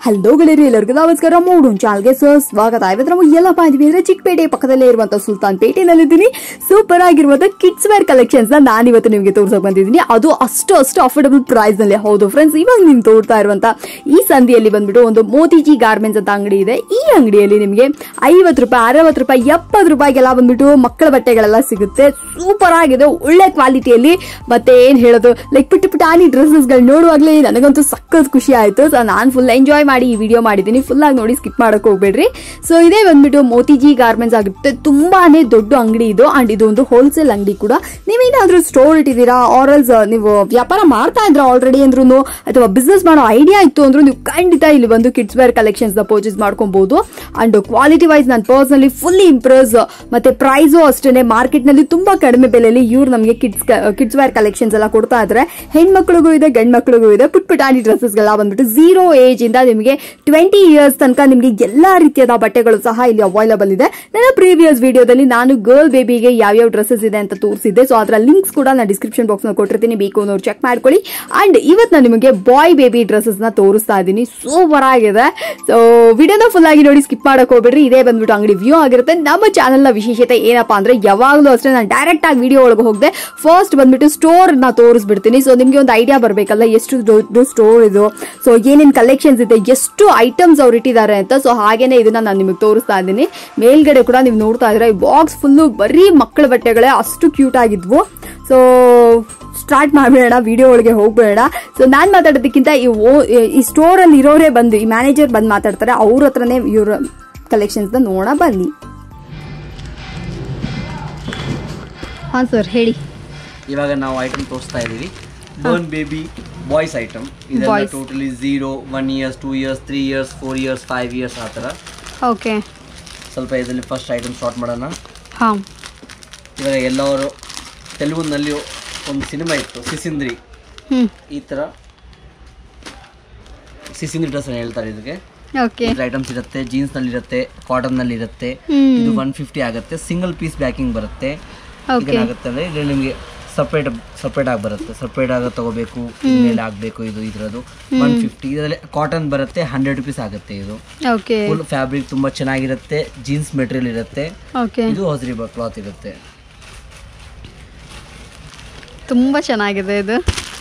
Hello ಗೆಳೆಯರಿ ಎಲ್ಲರಿಗೂ ನಮಸ್ಕಾರ ಮೂಡು ಚಾಲ್ಗೆ sir ಸ್ವಾಗತ ಇವತ್ತು ನಾವು ಎಲ್ಲಪ್ಪ ಇದೀವಿ ಅಂದ್ರೆ ಚಿಕ್ಕಪೇಟೆ ಪಕ್ಕದಲ್ಲೇ ಇರುವಂತ ಸುಲ್ತಾನ್ ಪೇಟೆನಲ್ಲಿದ್ದೀನಿ ಸೂಪರ್ ಆಗಿರುವಂತ ಕಿಡ್ಸ್ ವೇರ್ ಕಲೆಕ್ಷನ್ಸ್ ನ ನಾನು ಇವತ್ತು ನಿಮಗೆ ತೋರ್ಸಕ್ ಬಂದಿದ್ದೀನಿ ಅದು ಅಷ್ಟು ಅಷ್ಟು ಅಫೋರ್ಡಬಲ್ ಪ್ರೈಸ್ ನಲ್ಲಿ ಹೌದು ಫ್ರೆಂಡ್ಸ್ ಇವಾಗ ನಿಮ್ ತೋರ್ತಾ ಇರುವಂತ ಈ ಸಂಧಿಯಲ್ಲಿ ಬಂದ್ಬಿಟ್ಟು ಒಂದು ಮೋತಿಜಿ ಗಾರ್ಮೆಂಟ್ಸ್ ಅಂತ ಅಂಗಡಿ ಇದೆ ಈ ಅಂಗಡಿಯಲ್ಲಿ ನಿಮಗೆ ಐವತ್ತು ರೂಪಾಯಿ ಅರವತ್ತು ರೂಪಾಯಿ ಎಪ್ಪತ್ತು ರೂಪಾಯಿಗೆಲ್ಲ ಬಂದ್ಬಿಟ್ಟು ಮಕ್ಕಳ ಬಟ್ಟೆಗಳೆಲ್ಲ ಸಿಗುತ್ತೆ ಸೂಪರ್ ಆಗಿದೆ ಒಳ್ಳೆ ಕ್ವಾಲಿಟಿಯಲ್ಲಿ ಮತ್ತೆ ಏನ್ ಹೇಳೋದು ಲೈಕ್ ಪುಟ್ಟ ಪುಟಾನಿ ಡ್ರೆಸ್ಸಸ್ ಗಳು ನೋಡುವಾಗ್ಲೇ ನನಗಂತೂ ಸಖತ್ ಖುಷಿ ಆಯ್ತು ಸೊ ನಾನು ಫುಲ್ ಎಂಜಾಯ್ ಮಾಡಿ ಈ ವಿಡಿಯೋ ಮಾಡಿದ್ದೀನಿ ಫುಲ್ ಆಗಿ ನೋಡಿ ಸ್ಕಿಪ್ ಮಾಡಕ್ ಹೋಗ್ಬೇಡ್ರಿ ಸೊ ಇದೇ ಬಂದ್ಬಿಟ್ಟು ಮೋತಿಜಿ ಗಾರ್ಮೆಂಟ್ಸ್ ಆಗುತ್ತೆ ತುಂಬಾನೇ ದೊಡ್ಡ ಅಂಗಡಿ ಇದು ಅಂಡ್ ಇದು ಒಂದು ಹೋಲ್ಸೇಲ್ ಅಂಗಡಿ ಕೂಡ ನೀವೇನಾದ್ರೂ ಸ್ಟೋರ್ ಇಟ್ಟಿದ್ದೀರಾ ಆರಲ್ಸ್ ನೀವು ವ್ಯಾಪಾರ ಮಾಡ್ತಾ ಇದ್ರ ಆಲ್ರೆಡಿ ಅಂದ್ರೂ ಅಥವಾ ಬಿಸ್ನೆಸ್ ಮಾಡೋ ಐಡಿಯಾ ಇತ್ತು ಅಂದ್ರೂ ನೀವು ಖಂಡಿತ ಇಲ್ಲಿ ಬಂದು ಕಿಡ್ಸ್ ವೇರ್ ಕಲೆಕ್ಷನ್ಸ್ ನ ಪರ್ಚೇಸ್ ಮಾಡ್ಕೊಬಹುದು ಅಂಡ್ ಕ್ವಾಲಿಟಿ ವೈಸ್ ನಾನು ಪರ್ಸನಲಿ ಫುಲ್ಲಿ ಇಂಪ್ರೆಸ್ ಮತ್ತೆ ಪ್ರೈಸು ಅಷ್ಟೇ ಮಾರ್ಕೆಟ್ ನಲ್ಲಿ ತುಂಬಾ ಕಡಿಮೆ ಬೆಲೆಯಲ್ಲಿ ಇವ್ರು ನಮಗೆ ಕಿಡ್ಸ್ ಕಿಡ್ಸ್ ವೇರ್ ಕಲೆಕ್ಷನ್ಸ್ ಎಲ್ಲ ಕೊಡ್ತಾ ಇದ್ದಾರೆ ಹೆಣ್ಮಕ್ಳಿಗೂ ಇದೆ ಗಂಡ್ ಮಕ್ಳಿಗೂ ಇದೆ ಪುಟ್ ಪುಟಾಣಿ ಡ್ರೆಸ್ಸಸ್ ಗೆಲ್ಲ ಬಂದ್ಬಿಟ್ಟು ಝೀರೋ ಏಜ್ ಇಂದ ನಿಮಗೆ ಟ್ವೆಂಟಿ ಇಯರ್ಸ್ ತನಕ ನಿಮಗೆ ಎಲ್ಲಾ ರೀತಿಯಾದ ಬಟ್ಟೆಗಳು ಸಹ ಇಲ್ಲಿ ಅವೈಲಬಲ್ ಇದೆ ನನ್ನ ಪ್ರೀವಿಯಸ್ ವಿಡಿಯೋದಲ್ಲಿ ನಾನು ಗರ್ಲ್ ಬೇಬಿಗೆ ಯಾವ್ಯಾವ ಡ್ರೆಸ್ಸಸ್ ಇದೆ ಅಂತ ತೋರಿಸಿದ್ದೆ ಸೊ ಅದರ ಲಿಂಕ್ಸ್ ಕೂಡ ನಾನು ಡಿಸ್ಕ್ರಿಪ್ಷನ್ ಬಾಕ್ಸ್ ನಲ್ಲಿ ಕೊಟ್ಟಿರ್ತೀನಿ ಬೇಕು ಅನ್ನೋರು ಚೆಕ್ ಮಾಡ್ಕೊಳ್ಳಿ ಅಂಡ್ ಇವತ್ತು ನಾನು ನಿಮಗೆ ಬಾಯ್ ಬೇಬಿ ಡ್ರೆಸ್ಸಸ್ ನ ತೋರಿಸ್ತಾ ಇದ್ದೀನಿ ಸೂಪರ್ ಆಗಿದೆ ಸೊ ವಿಡಿಯೋನ ಫುಲ್ ಆಗಿ ನೋಡಿ ಸ್ಕಿಪ್ ಮಾಡಕ್ ಹೋಗ್ಬೇಡ್ರಿ ಇದೇ ಬಂದ್ಬಿಟ್ಟು ಅಂಗಡಿ ವ್ಯೂ ಆಗಿರುತ್ತೆ ನಮ್ಮ ಚಾನಲ್ ನ ವಿಶೇಷತೆ ಏನಪ್ಪಾ ಅಂದ್ರೆ ಯಾವಾಗಲೂ ಅಷ್ಟೇ ನಾನು ಡೈರೆಕ್ಟ್ ಆಗಿ ವಿಡಿಯೋ ಒಳಗೆ ಹೋಗದೆ ಫಸ್ಟ್ ಬಂದ್ಬಿಟ್ಟು ಸ್ಟೋರ್ ನ ತೋರಿಸ್ಬಿಡ್ತೀನಿ ಸೊ ನಿಮ್ಗೆ ಒಂದು ಐಡಿಯಾ ಬರಬೇಕಲ್ಲ ಎಷ್ಟು ದೊಡ್ಡ ಸ್ಟೋರ್ ಇದು ಸೊ ಏನೇನ್ ಕಲೆಕ್ಷನ್ಸ್ ಇದೆ ಎಷ್ಟು ಐಟಮ್ಸ್ ಅವ್ರು ಇಟ್ಟಿದ್ದಾರೆ ಅಂತ ಸೊ ಹಾಗೇನೆ ಇದನ್ನ ನಾನು ನಿಮಗೆ ತೋರಿಸ್ತಾ ಇದ್ದೀನಿ ಮೇಲ್ಗಡೆ ಕೂಡ ನೀವು ನೋಡ್ತಾ ಇದ್ರೆ ಈ ಬಾಕ್ಸ್ ಫುಲ್ಲು ಬರೀ ಮಕ್ಕಳ ಬಟ್ಟೆಗಳೇ ಅಷ್ಟು ಕ್ಯೂಟ್ ಆಗಿದ್ವು ಸೊ ಸ್ಟಾರ್ಟ್ ಮಾಡಬೇಡ ವಿಡಿಯೋ ಒಳಗೆ ಹೋಗ್ಬೇಡ ಸೊ ನಾನು ಮಾತಾಡೋದಕ್ಕಿಂತ ಈ ಓ ಈ ಸ್ಟೋರ್ ಅಲ್ಲಿ ಇರೋರೇ ಬಂದು ಈ ಮ್ಯಾನೇಜರ್ ಬಂದು ಮಾತಾಡ್ತಾರೆ ಅವ್ರ ಹತ್ರನೇ ಇವ್ರ ಕಲೆಕ್ಷನ್ಸ್ ನೋಡ ಬನ್ನಿ ಹಾಂ ಸರ್ ಹೇಳಿ ಇವಾಗ ನಾವು ಐಟಮ್ ತೋರಿಸ್ತಾ ಇದ್ದೀವಿ ಬರ್ನ್ ಬೇಬಿ ಬಾಯ್ಸ್ ಐಟಮ್ ಇದೆಲ್ಲ Boys. Totally zero one years two years three years four years five years ಆ ಥರ ಓಕೆ ಸ್ವಲ್ಪ ಇದರಲ್ಲಿ ಫಸ್ಟ್ ಐಟಮ್ ಸ್ಟಾರ್ಟ್ ಮಾಡೋಣ ಹಾಂ ಇವಾಗ ಎಲ್ಲವರು ತೆಲುಗುನಲ್ಲಿ ಒಂದು ಸಿನಿಮಾ ಇತ್ತು ಸಿಸಿಂದ್ರಿ ಹ್ಞೂ ಈ ಥರ ಸಿಸಿಂದ್ರಿ ಡ್ರೆಸ್ ಹೇಳ್ತಾರೆ ಇದಕ್ಕೆ ಓಕೆ ಐಟಮ್ಸ್ ಇರುತ್ತೆ ಜೀನ್ಸ್ನಲ್ಲಿ ಇರುತ್ತೆ ಕಾಟನ್ನಲ್ಲಿ ಇರುತ್ತೆ ಹ್ಮ್. ಇದು ಒನ್ ಫಿಫ್ಟಿ ಆಗುತ್ತೆ ಸಿಂಗಲ್ ಪೀಸ್ ಬ್ಯಾಕಿಂಗ್ ಬರುತ್ತೆ ಓಕೆ ಏನಾಗುತ್ತೆ ಅಂದರೆ ಇದು ನಿಮಗೆ ಸಪ್ರೇಟ್ ಸಪ್ರೇಟ್ ಆಗಿ ಬರುತ್ತೆ ಸಪ್ರೇಟ್ ಆಗಿ ತಗೋಬೇಕು ಮೇಲೆ ಆಗಬೇಕು ಇದು ಇದರದು ಒನ್ ಫಿಫ್ಟಿ ಇದರಲ್ಲಿ ಕಾಟನ್ ಬರುತ್ತೆ ಹಂಡ್ರೆಡ್ ರುಪೀಸ್ ಆಗುತ್ತೆ ಇದು ಓಕೆ ಫುಲ್ ಫ್ಯಾಬ್ರಿಕ್ ತುಂಬ ಚೆನ್ನಾಗಿರುತ್ತೆ ಜೀನ್ಸ್ ಮೆಟೀರಿಯಲ್ ಇರುತ್ತೆ ಓಕೆ ಇದು ಹಸಿರಿ ಕ್ಲಾತ್ ಇರುತ್ತೆ ತುಂಬ ಚೆನ್ನಾಗಿದೆ ಇದು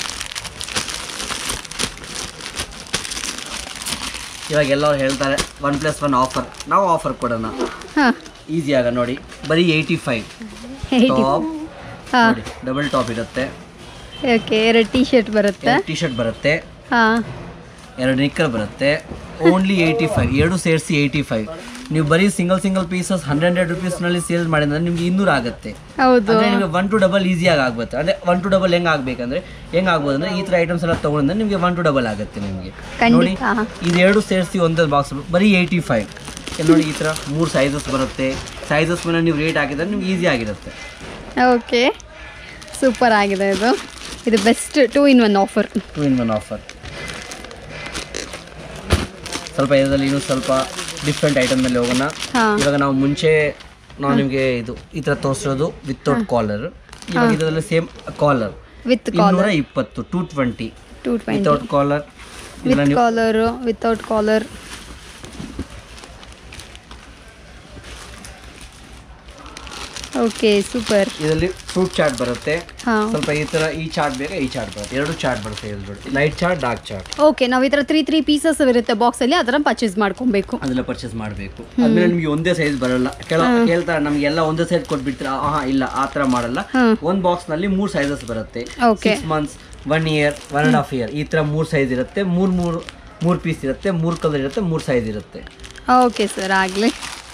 ಇವಾಗ ಎಲ್ಲರೂ ಹೇಳ್ತಾರೆ ಒನ್ ಪ್ಲಸ್ ಒನ್ ಆಫರ್ ನಾವು ಆಫರ್ ಕೊಡೋಣ ಹಾಂ ಈಸಿ ಆಗ ನೋಡಿ ಬರೀ ಏಯ್ಟಿ ಫೈವ್ ಟಾಪ್ ಹಾಂ ನೋಡಿ ಡಬಲ್ ಟಾಪ್ ಇರುತ್ತೆ ಓಕೆ ಎರಡು ಟೀ ಶರ್ಟ್ ಬರುತ್ತೆ ಟಿ ಶರ್ಟ್ ಬರುತ್ತೆ ಹಾಂ ಎರಡು ನಿಕ್ಕರ್ ಬರುತ್ತೆ ಓನ್ಲಿ ಏಯ್ಟಿ ಫೈವ್ ಎರಡು ಸೇರಿಸಿ ಏಯ್ಟಿ ಫೈವ್ ನೀವು ಬರೀ single single pieces hundred hundred ರುಪೀಸ್ನಲ್ಲಿ ಸೇಲ್ ಮಾಡಿದ್ರೆ ನಿಮ್ಗೆ ಇನ್ನೂರು ಆಗುತ್ತೆ ಹೌದು ಅಂದ್ರೆ ನಿಮಗೆ ಒನ್ ಟು ಡಬಲ್ ಈಸಿಯಾಗಿ ಆಗ್ಬೋದು ಅಂದ್ರೆ ಒನ್ ಟು ಡಬಲ್ ಹೆಂಗ್ ಆಗ್ಬೇಕಂದ್ರೆ ಹೆಂಗ್ ಆಗ್ಬೋದು ಅಂದ್ರೆ ಈ ತರ ಐಟಮ್ಸ್ ಎಲ್ಲ ತಗೊಂಡ್ರೆ ನಿಮಗೆ ಒನ್ ಟು ಡಬಲ್ ಆಗುತ್ತೆ ನಿಮಗೆ ನೋಡಿ ಖಂಡಿತ ಇದೆರಡು ಸೇರಿಸಿ ಒಂದೊಂದು ಬಾಕ್ಸ್ ಬರೀ ಏಯ್ಟಿ ಫೈವ್ ನೋಡಿ ಈ ತರ ಮೂರು ಸೈಜಸ್ ಬರುತ್ತೆ ಸೈಜಸ್ ಮೇಲೆ ನೀವು ರೇಟ್ ಹಾಕಿದ್ರೆ ನಿಮ್ಗೆ ಈಸಿ ಆಗಿರುತ್ತೆ ಓಕೆ ಸೂಪರ್ ಆಗಿದೆ ಇದು ಇದು best two in one offer two in one offer ಸ್ವಲ್ಪ ಇದರಲ್ಲಿ ಇನ್ನೂ ಸ್ವಲ್ಪ ಡಿಫ್ರೆಂಟ್ ಐಟಮ್ನಲ್ಲಿ ಹೋಗೋಣ ಹಾಂ ಇವಾಗ ನಾವು ಮುಂಚೆ ನಾವು ನಿಮಗೆ ಇದು ಈ ಥರ ತೋರಿಸಿರೋದು ವಿತೌಟ್ ಕಾಲರ್ ಇವಾಗ ಇದರಲ್ಲಿ ಸೇಮ್ ಕಾಲರ್ ವಿತ್ ಇನ್ನೂರ ಕಾಲರ್ ಇಪ್ಪತ್ತು two twenty two twenty without collar ಇದನ್ನ ವಿತ್ ನೀವು collar without collar okay super ಇದರಲ್ಲಿ ಫ್ರೂಟ್ ಚಾಟ್ ಬರುತ್ತೆ ಹಾಂ ಸ್ವಲ್ಪ ಈ ತರ ಈ ಚಾಟ್ ಬೇಕಾ ಈ ಚಾಟ್ ಬರುತ್ತೆ ಎರಡು ಚಾಟ್ ಬರುತ್ತೆ ಇದ್ರಲ್ಲಿ light chart dark chart okay ನಾವು ಈ ಥರ ತ್ರೀ ತ್ರೀ ಪೀಸಸ್ ಇರುತ್ತೆ ಬಾಕ್ಸಲ್ಲಿ ಅದರ ಪರ್ಚೇಸ್ ಮಾಡ್ಕೊಬೇಕು ಅದೆಲ್ಲ ಪರ್ಚೇಸ್ ಮಾಡಬೇಕು ಆದ್ಮೇಲೆ ನಿಮ್ಗೆ ಒಂದೇ ಸೈಜ್ ಬರಲ್ಲ ಕೆಲ ಕೇಳ್ತಾರೆ ನಮ್ಗೆ ಎಲ್ಲ ಒಂದೇ ಸೈಜ್ ಕೊಟ್ಬಿಡ್ತೀರಾ ಹಾ ಇಲ್ಲ ಆ ತರ ಮಾಡಲ್ಲ ಹ್ಮ್. ಒಂದ್ ಬಾಕ್ಸ್ ನಲ್ಲಿ ಮೂರ್ ಸೈಜಸ್ ಬರುತ್ತೆ Okay. Six months one year one and half year ಈ ತರ ಮೂರ್ ಸೈಜ್ ಇರುತ್ತೆ ಮೂರ್ ಮೂರ್ ಮೂರ್ ಪೀಸ್ ಇರುತ್ತೆ ಮೂರ್ ಕಲರ್ ಇರುತ್ತೆ ಮೂರ್ ಸೈಜ್ ಇರುತ್ತೆ ಓಕೆ ಸರ್ ಆಗಲಿ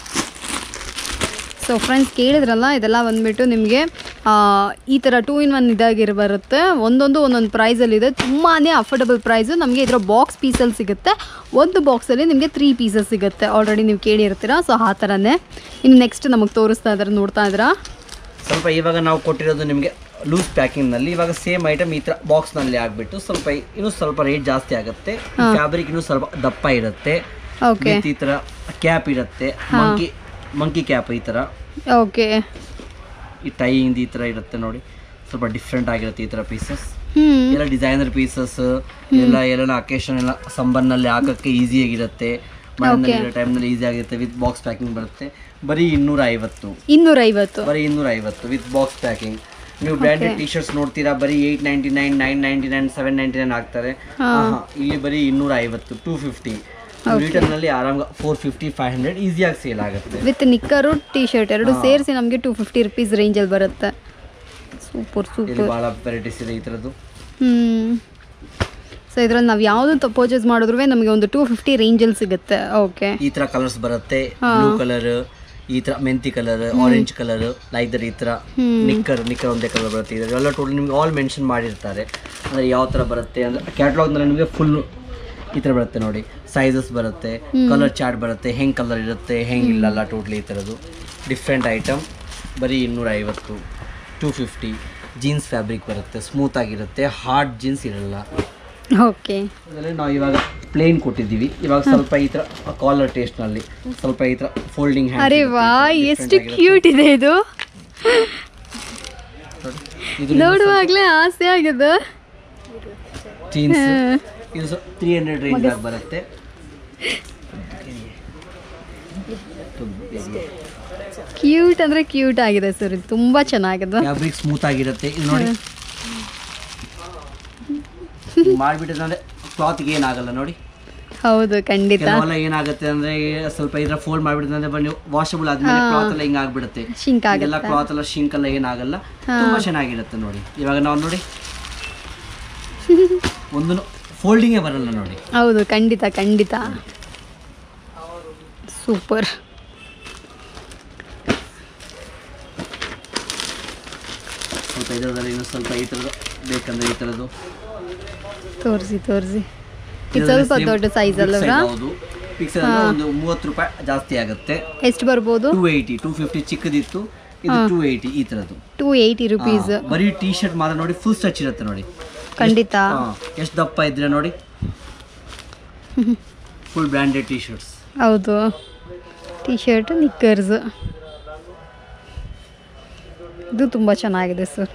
ಸೊ ಫ್ರೆಂಡ್ಸ್ ಕೇಳಿದ್ರಲ್ಲ ಇದೆಲ್ಲ ಬಂದ್ಬಿಟ್ಟು ನಿಮಗೆ ಈ ಥರ ಟೂ ಇನ್ ಒನ್ ಇದಾಗಿರ್ ಬರುತ್ತೆ ಒಂದೊಂದು ಒಂದೊಂದು ಪ್ರೈಸಲ್ಲಿದೆ ತುಂಬಾ ಅಫೋರ್ಡಬಲ್ ಪ್ರೈಸು ನಮಗೆ ಇದರ ಬಾಕ್ಸ್ ಪೀಸಲ್ಲಿ ಸಿಗುತ್ತೆ ಒಂದು ಬಾಕ್ಸಲ್ಲಿ ನಿಮಗೆ ತ್ರೀ ಪೀಸಸ್ ಸಿಗುತ್ತೆ ಆಲ್ರೆಡಿ ನೀವು ಕೇಳಿರ್ತೀರ ಸೊ ಆ ಥರನೇ ಇನ್ನು ನೆಕ್ಸ್ಟ್ ನಮಗೆ ತೋರಿಸ್ತಾ ಇದ್ದಾರೆ ನೋಡ್ತಾ ಇದ್ದೀರಾ ಸ್ವಲ್ಪ ಇವಾಗ ನಾವು ಕೊಟ್ಟಿರೋದು ನಿಮಗೆ ಲೂಸ್ ಪ್ಯಾಕಿಂಗ್ ನಲ್ಲಿ ಇವಾಗ ಸೇಮ್ ಐಟಮ್ ಈ ತರ ಬಾಕ್ಸ್ ನಲ್ಲಿ ಆಗ್ಬಿಟ್ಟು ಸ್ವಲ್ಪ ಇನ್ನೂ ಸ್ವಲ್ಪ ರೇಟ್ ಜಾಸ್ತಿ ಆಗುತ್ತೆ ಫ್ಯಾಬ್ರಿಕ್ ಇನ್ನೂ ಸ್ವಲ್ಪ ದಪ್ಪ ಇರುತ್ತೆ ಓಕೆ With ಈ ತರ ಕ್ಯಾಪ್ ಇರುತ್ತೆ ಮಂಕಿ ಮಂಕಿ ಕ್ಯಾಪ್ ಈ ತರ ಓಕೆ ಈ ಟೈಯಿಂಗ್ ಈ ತರ ಇರುತ್ತೆ ನೋಡಿ ಸ್ವಲ್ಪ ಡಿಫ್ರೆಂಟ್ ಆಗಿರುತ್ತೆ ಈ ತರ ಪೀಸಸ್ ಹ್ಮ್ ಎಲ್ಲ ಡಿಸೈನರ್ ಪೀಸಸ್ ಎಲ್ಲ ಎಲ್ಲ ಅಕೇಶನ್ ಎಲ್ಲ ಸಂಬರ್ನಲ್ಲಿ ಹಾಕಕ್ಕೆ ಈಸಿ ಆಗಿರುತ್ತೆ ಮನೆಯಲ್ಲಿ ಟೈಮ್ನಲ್ಲಿ ಈಸಿ ಆಗಿರುತ್ತೆ ವಿತ್ ಬಾಕ್ಸ್ ಪ್ಯಾಕಿಂಗ್ ಬರುತ್ತೆ ಬರೀ ಇನ್ನೂರ ಐವತ್ತು ಇನ್ನೂರೈವತ್ತು ಬರೀ ಇನ್ನೂರ ಐವತ್ತು ವಿತ್ ಬಾಕ್ಸ್ ಪ್ಯಾಕಿಂಗ್ ನೀವು ಬ್ರ್ಯಾಂಡೆಡ್ ಟಿ ಶರ್ಟ್ಸ್ ನೋಡ್ತೀರಾ ಬರೀ eight ninety nine nine ninety nine seven ninety nine ಹಾಕ್ತಾರೆ ಆಹಾ, ಇಲ್ಲಿ ಬರೀ ಇನ್ನೂರ ಐವತ್ತು ಟೂ ಫಿಫ್ಟಿ ರಿಟರ್ನಲ್ಲಿ ಆರಾಮ್ ಫೋರ್ ಫಿಫ್ಟಿ ಫೈವ್ ಹಂಡ್ರೆಡ್ ಈಸಿಯಾಗಿ ಸೇಲ್ ಆಗುತ್ತೆ ವಿತ್ ನಿಕ್ಕರು ಟಿ ಶರ್ಟ್ ಎರಡು ಸೇರಿಸಿ ನಮಗೆ ಟೂ ಫಿಫ್ಟಿ ರುಪೀಸ್ ರೇಂಜಲ್ಲಿ ಬರುತ್ತೆ ಸೂಪರ್ ಇಲ್ಲಿ ಸೂಪರ್ ಭಾಳ ವೆರೈಟೀಸ್ ಇದೆ ಈ ಥರದ್ದು ಹ್ಮ್ ಸೊ ಇದ್ರಲ್ಲಿ ನಾವು ಯಾವುದು ಪರ್ಚೇಸ್ ಮಾಡಿದ್ರು ನಮಗೆ ಒಂದು ಟೂ ಫಿಫ್ಟಿ ರೇಂಜಲ್ಲಿ ಸಿಗುತ್ತೆ ಓಕೆ ಈ ತರ ಕಲರ್ಸ್ ಬರುತ್ತೆ ಬ್ಲೂ ಕಲರ್ ಈ ತರ ಮೆಂತಿ colour orange colour like that ಈ ತರ ನಿಕ್ಕರ್ ನಿಕ್ಕರ್ ಒಂದೇ ಕಲರ್ ಬರುತ್ತೆ ಇದೆಲ್ಲ ಟೋಟಲ್ ನಿಮ್ಗೆ ಆಲ್ ಮೆನ್ಷನ್ ಮಾಡಿರ್ತಾರೆ ಅಂದ್ರೆ ಯಾವ ತರ ಬರುತ್ತೆ ಅಂದ್ರೆ ಕ್ಯಾಟ್ಲಾಗ್ ನಲ್ಲಿ ನಿಮಗೆ ಫುಲ್ ಈ ತರ ಬರುತ್ತೆ ನೋಡಿ ಸೈಜಸ್ ಬರುತ್ತೆ ಕಲರ್ ಚಾರ್ಟ್ ಬರುತ್ತೆ ಹೆಂಗ್ ಕಲರ್ ಇರುತ್ತೆ ಹೆಂಗ್ ಇಲ್ಲಲ್ಲ ಟೋಟ್ಲಿ ಈ ಥರದ್ದು ಡಿಫ್ರೆಂಟ್ ಐಟಮ್ ಬರೀ ಇನ್ನೂರ ಐವತ್ತು ಟೂ ಫಿಫ್ಟಿ ಜೀನ್ಸ್ ಫ್ಯಾಬ್ರಿಕ್ ಬರುತ್ತೆ ಸ್ಮೂತ್ ಆಗಿರುತ್ತೆ ಹಾರ್ಡ್ ಜೀನ್ಸ್ ಇರಲ್ಲ ಓಕೆ ಅದರಲ್ಲಿ ನಾವು ಇವಾಗ ಪ್ಲೇನ್ ಕೊಟ್ಟಿದ್ದೀವಿ ಇವಾಗ ಸ್ವಲ್ಪ ಈ ತರ ಕಾಲರ್ ಟೇಸ್ಟ್ ನಲ್ಲಿ ಸ್ವಲ್ಪ ಈ ತರ ಫೋಲ್ಡಿಂಗ್ ಅರೆ ವಾ ಎಷ್ಟು ಕ್ಯೂಟ್ ಇದೆ ಇದು ಇದು ನೋಡುವಾಗ್ಲೇ ಆಸೆ ಆಗಿದೆ ಜೀನ್ಸ್ ಇದು ತ್ರೀ ಹಂಡ್ರೆಡ್ ರೇಂಜ್ ಆಗಿ ಬರುತ್ತೆ ಕ್ಯೂಟ್ ಅಂದ್ರೆ ಕ್ಯೂಟ್ ಆಗಿದೆ ಸರ್ ಇದು ತುಂಬಾ ಚೆನ್ನಾಗಿದೆ ಫ್ಯಾಬ್ರಿಕ್ ಸ್ಮೂತ್ ಆಗಿರುತ್ತೆ ಇದು ನೋಡಿ ಮಾಡ್ಬಿಟ್ಟಿದ್ರೆ ಅಂದ್ರೆ ಕ್ಲಾತ್ಗೆ ಏನಾಗಲ್ಲ ನೋಡಿ ಹೌದು ಖಂಡಿತ ಕೆಲವೆಲ್ಲ ಏನಾಗುತ್ತೆ ಅಂದ್ರೆ ಸ್ವಲ್ಪ ಇದ್ರ ಫೋಲ್ಡ್ ಮಾಡ್ಬಿಡುತ್ತೆ ಅಂದ್ರೆ ನೀವು ವಾಷಬಲ್ ಆದ್ಮೇಲೆ ಕ್ಲಾತ್ ಎಲ್ಲ ಹಿಂಗ್ ಆಗ್ಬಿಡುತ್ತೆ ಶಿಂಕ್ ಎಲ್ಲ ಆಗುತ್ತೆ ಕ್ಲಾತ್ ಎಲ್ಲ ಶಿಂಕ್ ಎಲ್ಲ ಏನಾಗಲ್ಲ ತುಂಬಾ ಚೆನ್ನಾಗಿರುತ್ತೆ ನೋಡಿ ಇವಾಗ ನಾವು ನೋಡಿ ಒಂದು ಫೋಲ್ಡಿಂಗೇ ಬರಲ್ಲ ನೋಡಿ ಹೌದು ಖಂಡಿತ ಖಂಡಿತ ಸೂಪರ್ ಸ್ವಲ್ಪ ಇದರಲ್ಲಿ ಇನ್ನು ಸ್ವಲ್ಪ ಈ ಥರದ್ದು ಬೇಕಂದ್ರೆ ಈ ಥರದ್ದು ತೋರಿಸಿ ತೋರಿಸಿ ಇದು ಇದರಲ್ಲಿ ಸ್ವಲ್ಪ same ದೊಡ್ಡ ಸೈಜ್ big ಅಲ್ಲವ್ರಾ size ಹೌದು ಪಿಕ್ಸೆಲ್ ಒಂದು ಮೂವತ್ತು ರೂಪಾಯಿ ಜಾಸ್ತಿ ಆಗುತ್ತೆ ಎಷ್ಟು ಬರ್ಬೋದು ಟೂ ಏಯ್ಟಿ ಟೂ ಫಿಫ್ಟಿ ಚಿಕ್ಕದಿತ್ತು ಇದು ಟೂ ಏಯ್ಟಿ ಈ ಥರದ್ದು ಟೂ ಏಯ್ಟಿ ರುಪೀಸ್ ಹಾ, ಬರೀ ಟೀ ಶರ್ಟ್ ಮಾತ್ರ ನೋಡಿ ಫುಲ್ ಸ್ಟ್ರೆಚ್ ಇರುತ್ತೆ ನೋಡಿ ಖಂಡಿತ ಎಷ್ಟು ದಪ್ಪ ಇದ್ರೆ ನೋಡಿ ಫುಲ್ ಬ್ರ್ಯಾಂಡೆಡ್ ಟೀ ಶರ್ಟ್ಸ್ ಹೌದು ಟಿ ಶರ್ಟ್ ನಿಕ್ಕರ್ಸ್ ಇದು ತುಂಬ ಚೆನ್ನಾಗಿದೆ ಸರ್